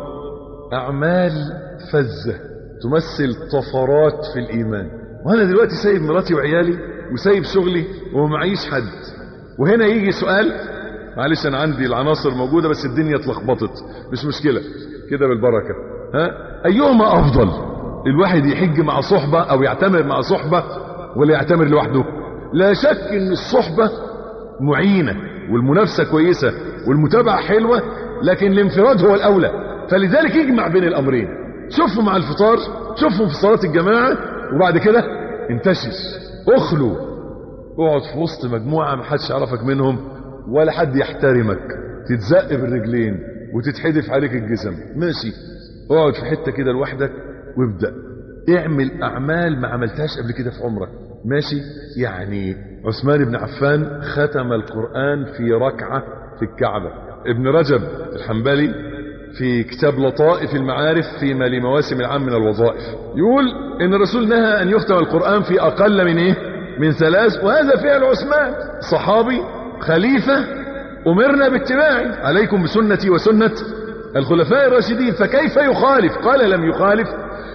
أعمال فزة تمثل طفرات في الإيمان وأنا دلوقتي سايب مراتي وعيالي وسايب شغلي ومعيش حد وهنا يجي سؤال معلش أنا عندي العناصر موجودة بس الدنيا اتلخبطت مش مشكلة كده بالبركة ها أيهما أفضل الواحد يحج مع صحبة أو يعتمر مع صحبة ولا يعتمر لوحده لا شك ان الصحبة معينة والمنافسة كويسة والمتابعة حلوة لكن الانفراد هو الأولى فلذلك يجمع بين الأمرين شوفوا مع الفطار شوفوا في صلاة الجماعة وبعد كده انتشر اخلوا اقعد في وسط مجموعة ما حدش يعرفك منهم ولا حد يحترمك تتزق بالرجلين وتتحدف عليك الجزم ماشي اقعد في حتة كده لوحدك وابدأ اعمل اعمال ما عملتهاش قبل كده في عمرك ماشي يعني عثمان بن عفان ختم القرآن في ركعة في الكعبة ابن رجب الحنبلي في كتاب لطائف المعارف فيما لمواسم العام من الوظائف يقول ان الرسول نهى ان يختم القرآن في اقل من ايه من ثلاث وهذا فعل عثمان صحابي خليفة امرنا باتباعه عليكم بسنتي وسنة الخلفاء الراشدين فكيف يخالف قال لم يخالف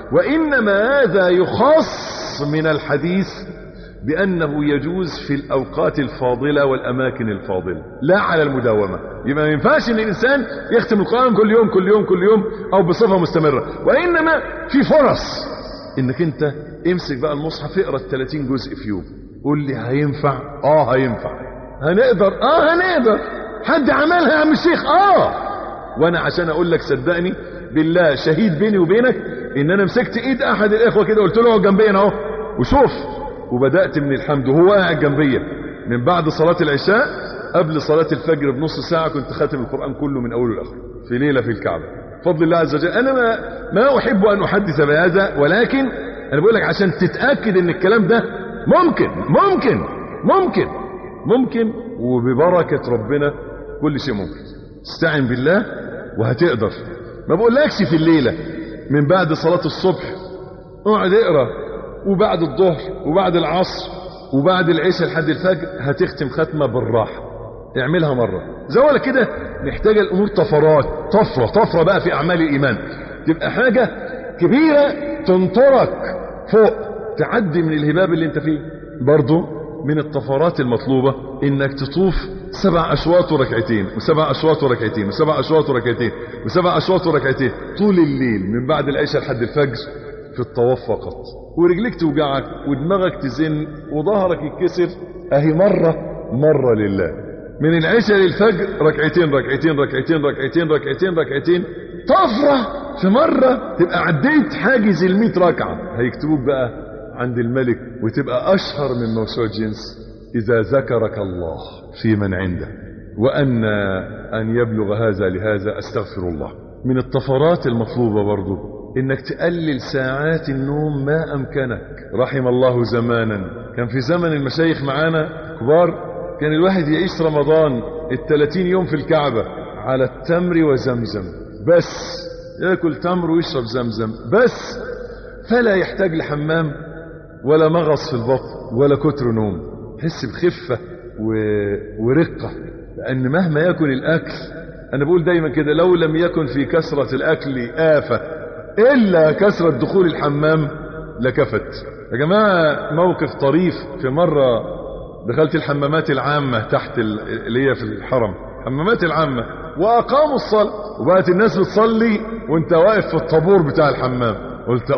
وانما هذا يخص من الحديث بأنه يجوز في الأوقات الفاضلة والأماكن الفاضلة لا على المداومة يبقى ما ينفعش أن الإنسان يختم القرآن كل يوم كل يوم كل يوم أو بصفة مستمرة وإنما في فرص إنك أنت امسك بقى المصحف اقرا ال 30 جزء في يوم قول لي هينفع آه هينفع هنقدر آه هنقدر حد عملها يا عم الشيخ آه وأنا عشان أقول لك صدقني بالله شهيد بيني وبينك إن أنا مسكت إيد أحد الإخوة كده قلت له اقعد جنبي أهو وشوف وبدأت من الحمد وهو قاعد جنبيا من بعد صلاة العشاء قبل صلاة الفجر بنص ساعة كنت خاتم القرآن كله من أوله لآخره في ليلة في الكعبة فضل الله عز وجل أنا ما, ما أحب أن أحدث بهذا ولكن أنا بقول لك عشان تتأكد أن الكلام ده ممكن ممكن ممكن ممكن وببركة ربنا كل شيء ممكن استعن بالله وهتقدر ما بقولكش في الليلة من بعد صلاة الصبح اقعد اقرأ وبعد الظهر وبعد العصر وبعد العشاء لحد الفجر هتختم ختمة بالراحة اعملها مرة زي ولا كده محتاجة الامور طفرات طفرة طفرة بقى في اعمال الايمان تبقى حاجة كبيرة تنطرك فوق تعدي من الهباب اللي انت فيه برضو من الطفرات المطلوبة انك تطوف سبع اشواط وركعتين وسبع اشواط وركعتين وسبع اشواط وركعتين وسبع اشواط وركعتين طول الليل من بعد العشاء لحد الفجر في الطواف فقط ورجليك توجعك ودماغك تزن وظهرك يتكسر اهي مرة مرة لله من العشاء للفجر ركعتين ركعتين ركعتين ركعتين ركعتين ركعتين طفرة في مرة تبقى عديت حاجز الميت ركعة هيكتبوك بقى عند الملك وتبقى أشهر من موسوعة جنس إذا ذكرك الله في من عنده وأن أن يبلغ هذا لهذا أستغفر الله من الطفرات المطلوبة برضو انك تقلل ساعات النوم ما امكنك رحم الله زمانا كان في زمن المشايخ معانا كبار كان الواحد يعيش رمضان الثلاثين يوم في الكعبة على التمر وزمزم بس ياكل تمر ويشرب زمزم بس فلا يحتاج لحمام ولا مغص في البطن ولا كتر نوم يحس بخفة و... ورقة لأن مهما يكن الأكل أنا بقول دايما كده لو لم يكن في كثرة الأكل آفة إلا كثرة دخول الحمام لكفت يا جماعة موقف طريف في مرة دخلت الحمامات العامة تحت اللي هي في الحرم حمامات العامة وأقاموا الصلاة وبقت الناس بتصلي وانت واقف في الطابور بتاع الحمام قلت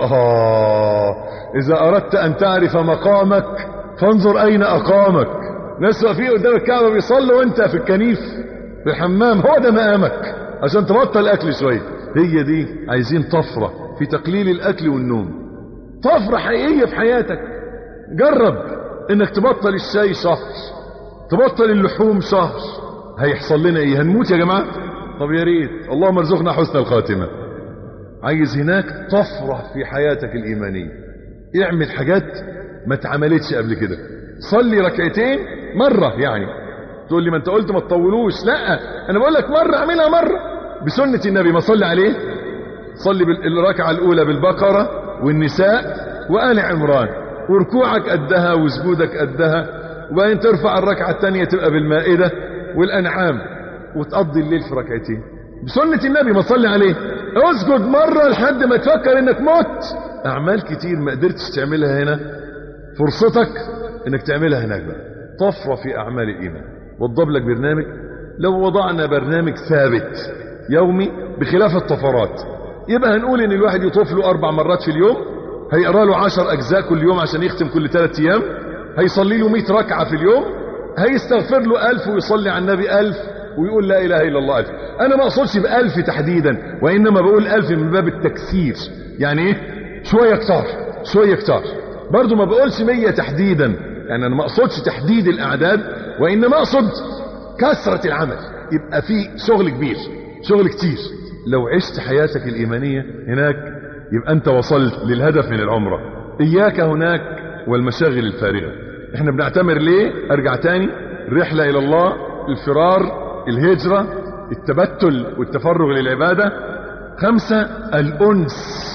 آه إذا أردت أن تعرف مقامك فانظر أين أقامك ناس واقفين قدام الكعبة بيصلوا وانت في الكنيف في الحمام هو ده مقامك عشان تبطل أكل شوية هي دي عايزين طفرة في تقليل الأكل والنوم طفرة حقيقية في حياتك جرب انك تبطل الشاي شهر تبطل اللحوم شهر هيحصل لنا ايه هنموت يا جماعة طب يا ريت اللهم ارزقنا حسن الخاتمة عايز هناك طفرة في حياتك الإيمانية اعمل حاجات ما اتعملتش قبل كده صلي ركعتين مرة يعني تقول لي ما انت قلت ما تطولوش لا انا بقول لك مرة اعملها مرة بسنة النبي ما صلي عليه صلي بالركعة الاولى بالبقرة والنساء وآل عمران وركوعك قدها وسجودك قدها وبعدين ترفع الركعة الثانية تبقى بالمائدة والأنعام وتقضي الليل في ركعتين بسنة النبي ما صلي عليه اسجد مرة لحد ما تفكر انك مت اعمال كتير ما قدرتش تعملها هنا فرصتك انك تعملها هناك بقى طفرة في اعمال الايمان وضب لك برنامج لو وضعنا برنامج ثابت يومي بخلاف الطفرات يبقى هنقول ان الواحد يطوف له اربع مرات في اليوم هيقرا له عشر اجزاء كل يوم عشان يختم كل ثلاث ايام هيصلي له 100 ركعة في اليوم هيستغفر له ألف ويصلي على النبي ألف ويقول لا إله إلا الله ألف أنا ما أقصدش بألف تحديدا وإنما بقول ألف من باب التكسير يعني إيه شوية كتار شوية كتار برضو ما بقولش مية تحديدا يعني أنا ما أقصدش تحديد الأعداد وإنما أقصد كثرة العمل يبقى في شغل كبير شغل كتير لو عشت حياتك الإيمانية هناك يبقى أنت وصلت للهدف من العمرة إياك هناك والمشاغل الفارغة احنا بنعتمر ليه ارجع تاني الرحلة الى الله الفرار الهجرة التبتل والتفرغ للعبادة خمسة الانس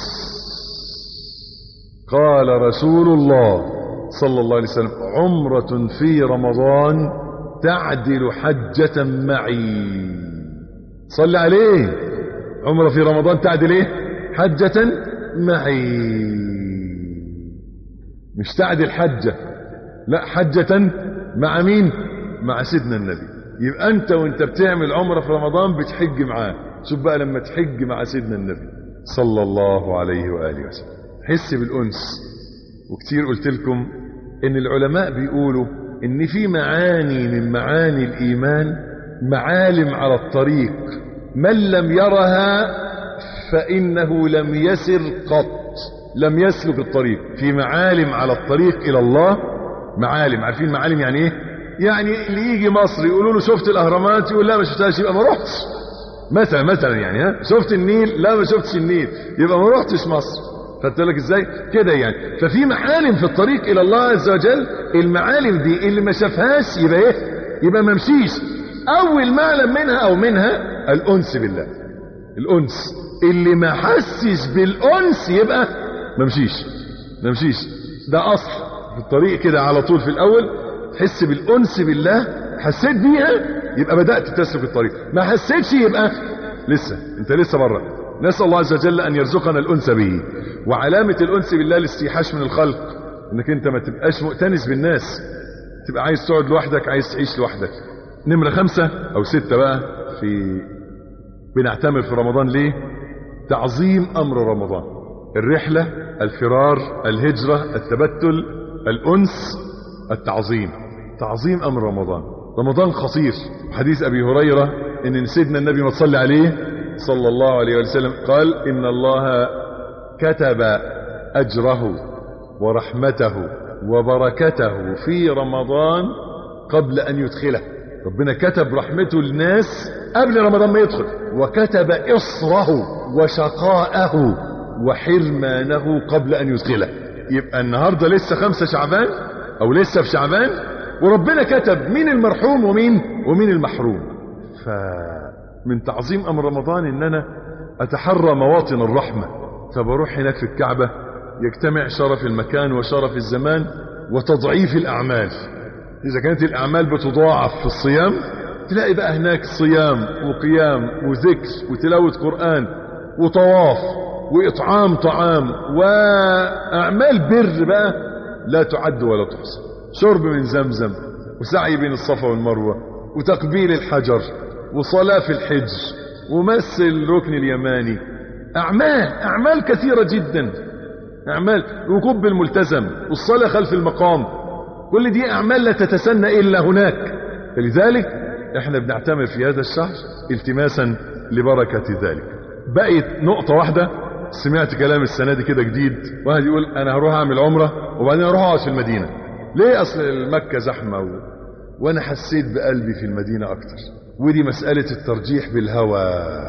قال رسول الله صلى الله عليه وسلم عمرة في رمضان تعدل حجة معي صلى عليه عمرة في رمضان تعدل ايه حجة معي مش تعدل حجة لا حجة مع مين مع سيدنا النبي يبقى انت وانت بتعمل عمرة في رمضان بتحج معاه شوف بقى لما تحج مع سيدنا النبي صلى الله عليه وآله وسلم حس بالأنس وكتير قلت لكم ان العلماء بيقولوا ان في معاني من معاني الإيمان معالم على الطريق من لم يرها فإنه لم يسر قط لم يسلك الطريق في معالم على الطريق إلى الله معالم عارفين معالم يعني ايه يعني اللي يجي مصر يقولوا له شفت الاهرامات يقول لا ما شفتهاش يبقى ما رحتش مثلا مثلا يعني ها شفت النيل لا ما شفتش النيل يبقى ما رحتش مصر خدت بالك ازاي كده يعني ففي معالم في الطريق الى الله عز وجل المعالم دي اللي ما شافهاش يبقى ايه يبقى ما مشيش اول معلم منها او منها الانس بالله الانس اللي ما حسش بالانس يبقى ما مشيش ما مشيش ده اصل في الطريق كده على طول في الاول تحس بالانس بالله حسيت بيها يبقى بدات تسلك الطريق ما حسيتش يبقى لسه انت لسه بره نسال الله عز وجل ان يرزقنا الانس به وعلامه الانس بالله الاستيحاش من الخلق انك انت ما تبقاش مؤتنس بالناس تبقى عايز تقعد لوحدك عايز تعيش لوحدك نمره خمسة او ستة بقى في بنعتمر في رمضان ليه تعظيم امر رمضان الرحله الفرار الهجره التبتل الأنس التعظيم تعظيم أمر رمضان رمضان خطير حديث أبي هريرة إن سيدنا النبي ما تصلي عليه صلى الله عليه وسلم قال إن الله كتب أجره ورحمته وبركته في رمضان قبل أن يدخله ربنا كتب رحمته للناس قبل رمضان ما يدخل وكتب إصره وشقاءه وحرمانه قبل أن يدخله يبقى النهاردة لسه خمسة شعبان او لسه في شعبان وربنا كتب مين المرحوم ومين ومين المحروم فمن تعظيم امر رمضان ان انا اتحرى مواطن الرحمة فبروح هناك في الكعبة يجتمع شرف المكان وشرف الزمان وتضعيف الاعمال اذا كانت الاعمال بتضاعف في الصيام تلاقي بقى هناك صيام وقيام وذكر وتلاوة قرآن وطواف وإطعام طعام وأعمال بر بقى لا تعد ولا تحصى شرب من زمزم وسعي بين الصفا والمروة وتقبيل الحجر وصلاة في الحج ومس الركن اليماني أعمال أعمال كثيرة جدا أعمال ركوب بالملتزم والصلاة خلف المقام كل دي أعمال لا تتسنى إلا هناك فلذلك احنا بنعتمر في هذا الشهر التماسا لبركة ذلك بقت نقطة واحدة سمعت كلام السنة دي كده جديد واحد يقول انا هروح اعمل عمرة وبعدين اروح اقعد في المدينة ليه اصل مكة زحمة و... وانا حسيت بقلبي في المدينة اكتر ودي مسألة الترجيح بالهوى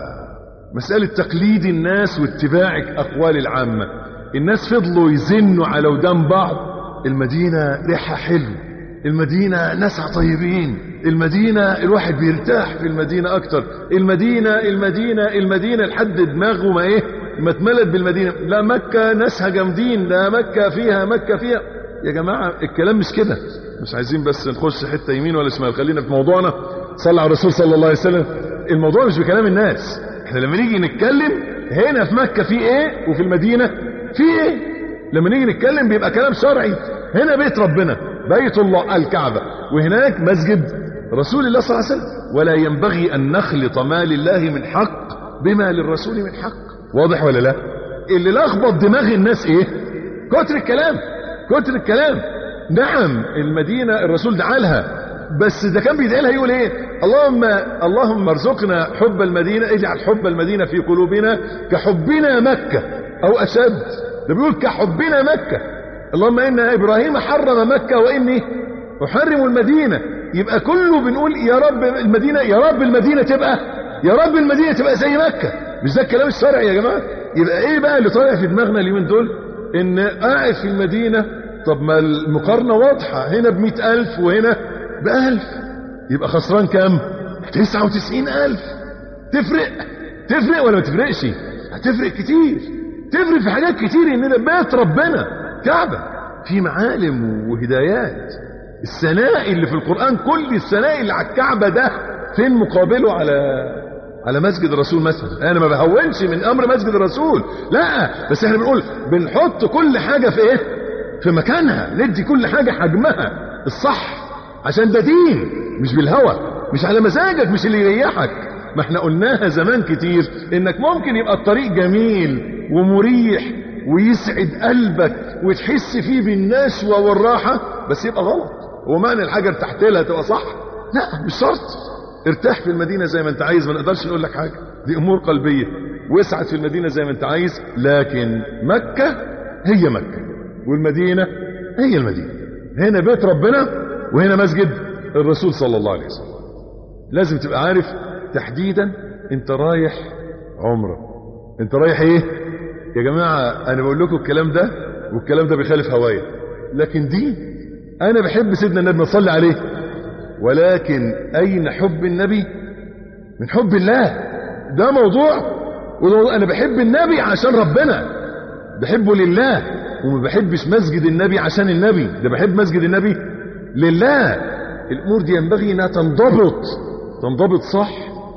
مسألة تقليد الناس واتباع اقوال العامة الناس فضلوا يزنوا على ودان بعض المدينة ريحها حلو المدينة ناسها طيبين المدينة الواحد بيرتاح في المدينة اكتر المدينة المدينة المدينة لحد دماغه ما ايه ما اتملت بالمدينة لا مكة ناسها جامدين لا مكة فيها مكة فيها يا جماعة الكلام مش كده مش عايزين بس نخش حتة يمين ولا شمال خلينا في موضوعنا صلى على الرسول صلى الله عليه وسلم الموضوع مش بكلام الناس احنا لما نيجي نتكلم هنا في مكة في ايه وفي المدينة في ايه لما نيجي نتكلم بيبقى كلام شرعي هنا بيت ربنا بيت الله الكعبة وهناك مسجد رسول الله صلى الله عليه وسلم ولا ينبغي أن نخلط ما لله من حق بما للرسول من حق واضح ولا لا اللي لخبط دماغ الناس ايه كتر الكلام كتر الكلام نعم المدينة الرسول دعا لها بس ده كان بيدعي لها يقول ايه اللهم اللهم ارزقنا حب المدينة اجعل حب المدينة في قلوبنا كحبنا مكة او اشد ده بيقول كحبنا مكة اللهم ان ابراهيم حرم مكة واني احرم المدينة يبقى كله بنقول يا رب المدينة يا رب المدينة تبقى يا رب المدينة تبقى زي مكة مش ده الكلام الشرعي يا جماعة يبقى ايه بقى اللي طالع في دماغنا اليومين دول ان قاعد في المدينة طب ما المقارنة واضحة هنا بمئة الف وهنا بألف يبقى خسران كام تسعة وتسعين ألف تفرق تفرق ولا ما تفرقش هتفرق كتير تفرق في حاجات كتير اننا بيت ربنا كعبة في معالم وهدايات الثناء اللي في القرآن كل الثناء اللي على الكعبة ده فين مقابله على على مسجد الرسول مثلا انا ما بهونش من امر مسجد الرسول لا بس احنا بنقول بنحط كل حاجة في ايه في مكانها ندي كل حاجة حجمها الصح عشان ده دين مش بالهوى مش على مزاجك مش اللي يريحك ما احنا قلناها زمان كتير انك ممكن يبقى الطريق جميل ومريح ويسعد قلبك وتحس فيه بالنشوة والراحة بس يبقى غلط هو معنى الحاجة ارتحت لها تبقى صح لا مش شرط ارتاح في المدينة زي ما انت عايز ما نقدرش نقول لك حاجة دي امور قلبية واسعد في المدينة زي ما انت عايز لكن مكة هي مكة والمدينة هي المدينة هنا بيت ربنا وهنا مسجد الرسول صلى الله عليه وسلم لازم تبقى عارف تحديدا انت رايح عمرة انت رايح ايه يا جماعة انا بقول لكم الكلام ده والكلام ده بيخالف هوايا لكن دي انا بحب سيدنا النبي نصلي عليه ولكن اين حب النبي من حب الله ده موضوع وده انا بحب النبي عشان ربنا بحبه لله وما بحبش مسجد النبي عشان النبي ده بحب مسجد النبي لله الامور دي ينبغي انها تنضبط تنضبط صح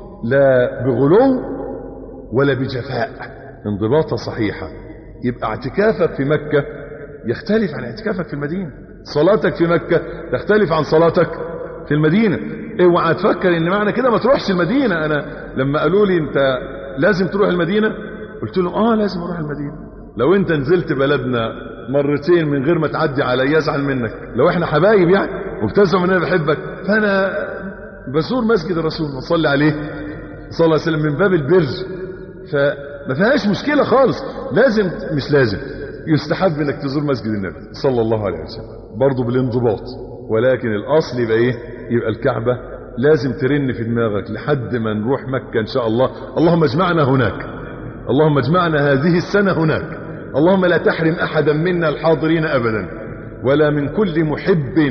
لا بغلو ولا بجفاء انضباطها صحيحة يبقى اعتكافك في مكة يختلف عن اعتكافك في المدينة صلاتك في مكة تختلف عن صلاتك في المدينة اوعى تفكر ان معنى كده ما تروحش المدينة انا لما قالوا لي انت لازم تروح المدينة قلت لهم اه لازم اروح المدينة لو انت نزلت بلدنا مرتين من غير ما تعدي علي يزعل منك لو احنا حبايب يعني وبتزعم ان انا بحبك فانا بزور مسجد الرسول وصلي عليه صلى الله عليه وسلم من باب البر فما فيهاش مشكلة خالص لازم مش لازم يستحب انك تزور مسجد النبي صلى الله عليه وسلم برضه بالانضباط ولكن الاصل يبقى ايه يبقى الكعبة لازم ترن في دماغك لحد ما نروح مكة ان شاء الله اللهم اجمعنا هناك اللهم اجمعنا هذه السنة هناك اللهم لا تحرم احدا منا الحاضرين ابدا ولا من كل محب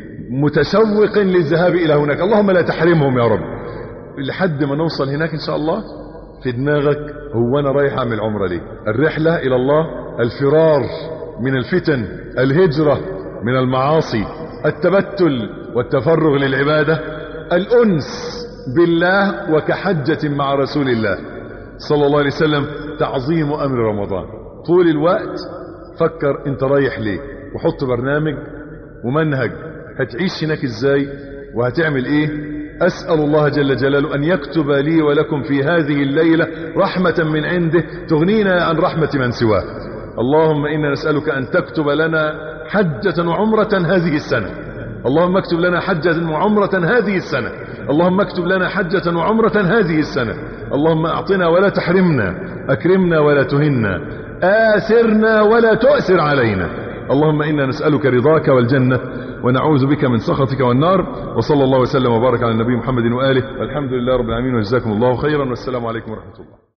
متشوق للذهاب الى هناك اللهم لا تحرمهم يا رب لحد ما نوصل هناك ان شاء الله في دماغك هو انا رايح اعمل عمره ليه الرحله الى الله الفرار من الفتن الهجره من المعاصي التبتل والتفرغ للعباده الانس بالله وكحجه مع رسول الله صلى الله عليه وسلم تعظيم امر رمضان طول الوقت فكر انت رايح ليه وحط برنامج ومنهج هتعيش هناك ازاي وهتعمل ايه أسأل الله جل جلاله أن يكتب لي ولكم في هذه الليلة رحمة من عنده تغنينا عن رحمة من سواه اللهم إنا نسألك أن تكتب لنا حجة وعمرة هذه السنة اللهم اكتب لنا حجة وعمرة هذه السنة اللهم اكتب لنا حجة وعمرة هذه السنة اللهم أعطنا ولا تحرمنا أكرمنا ولا تهنا آثرنا ولا تؤثر علينا اللهم إنا نسألك رضاك والجنة ونعوذ بك من سخطك والنار وصلى الله وسلم وبارك على النبي محمد وآله والحمد لله رب العالمين وجزاكم الله خيرا والسلام عليكم ورحمة الله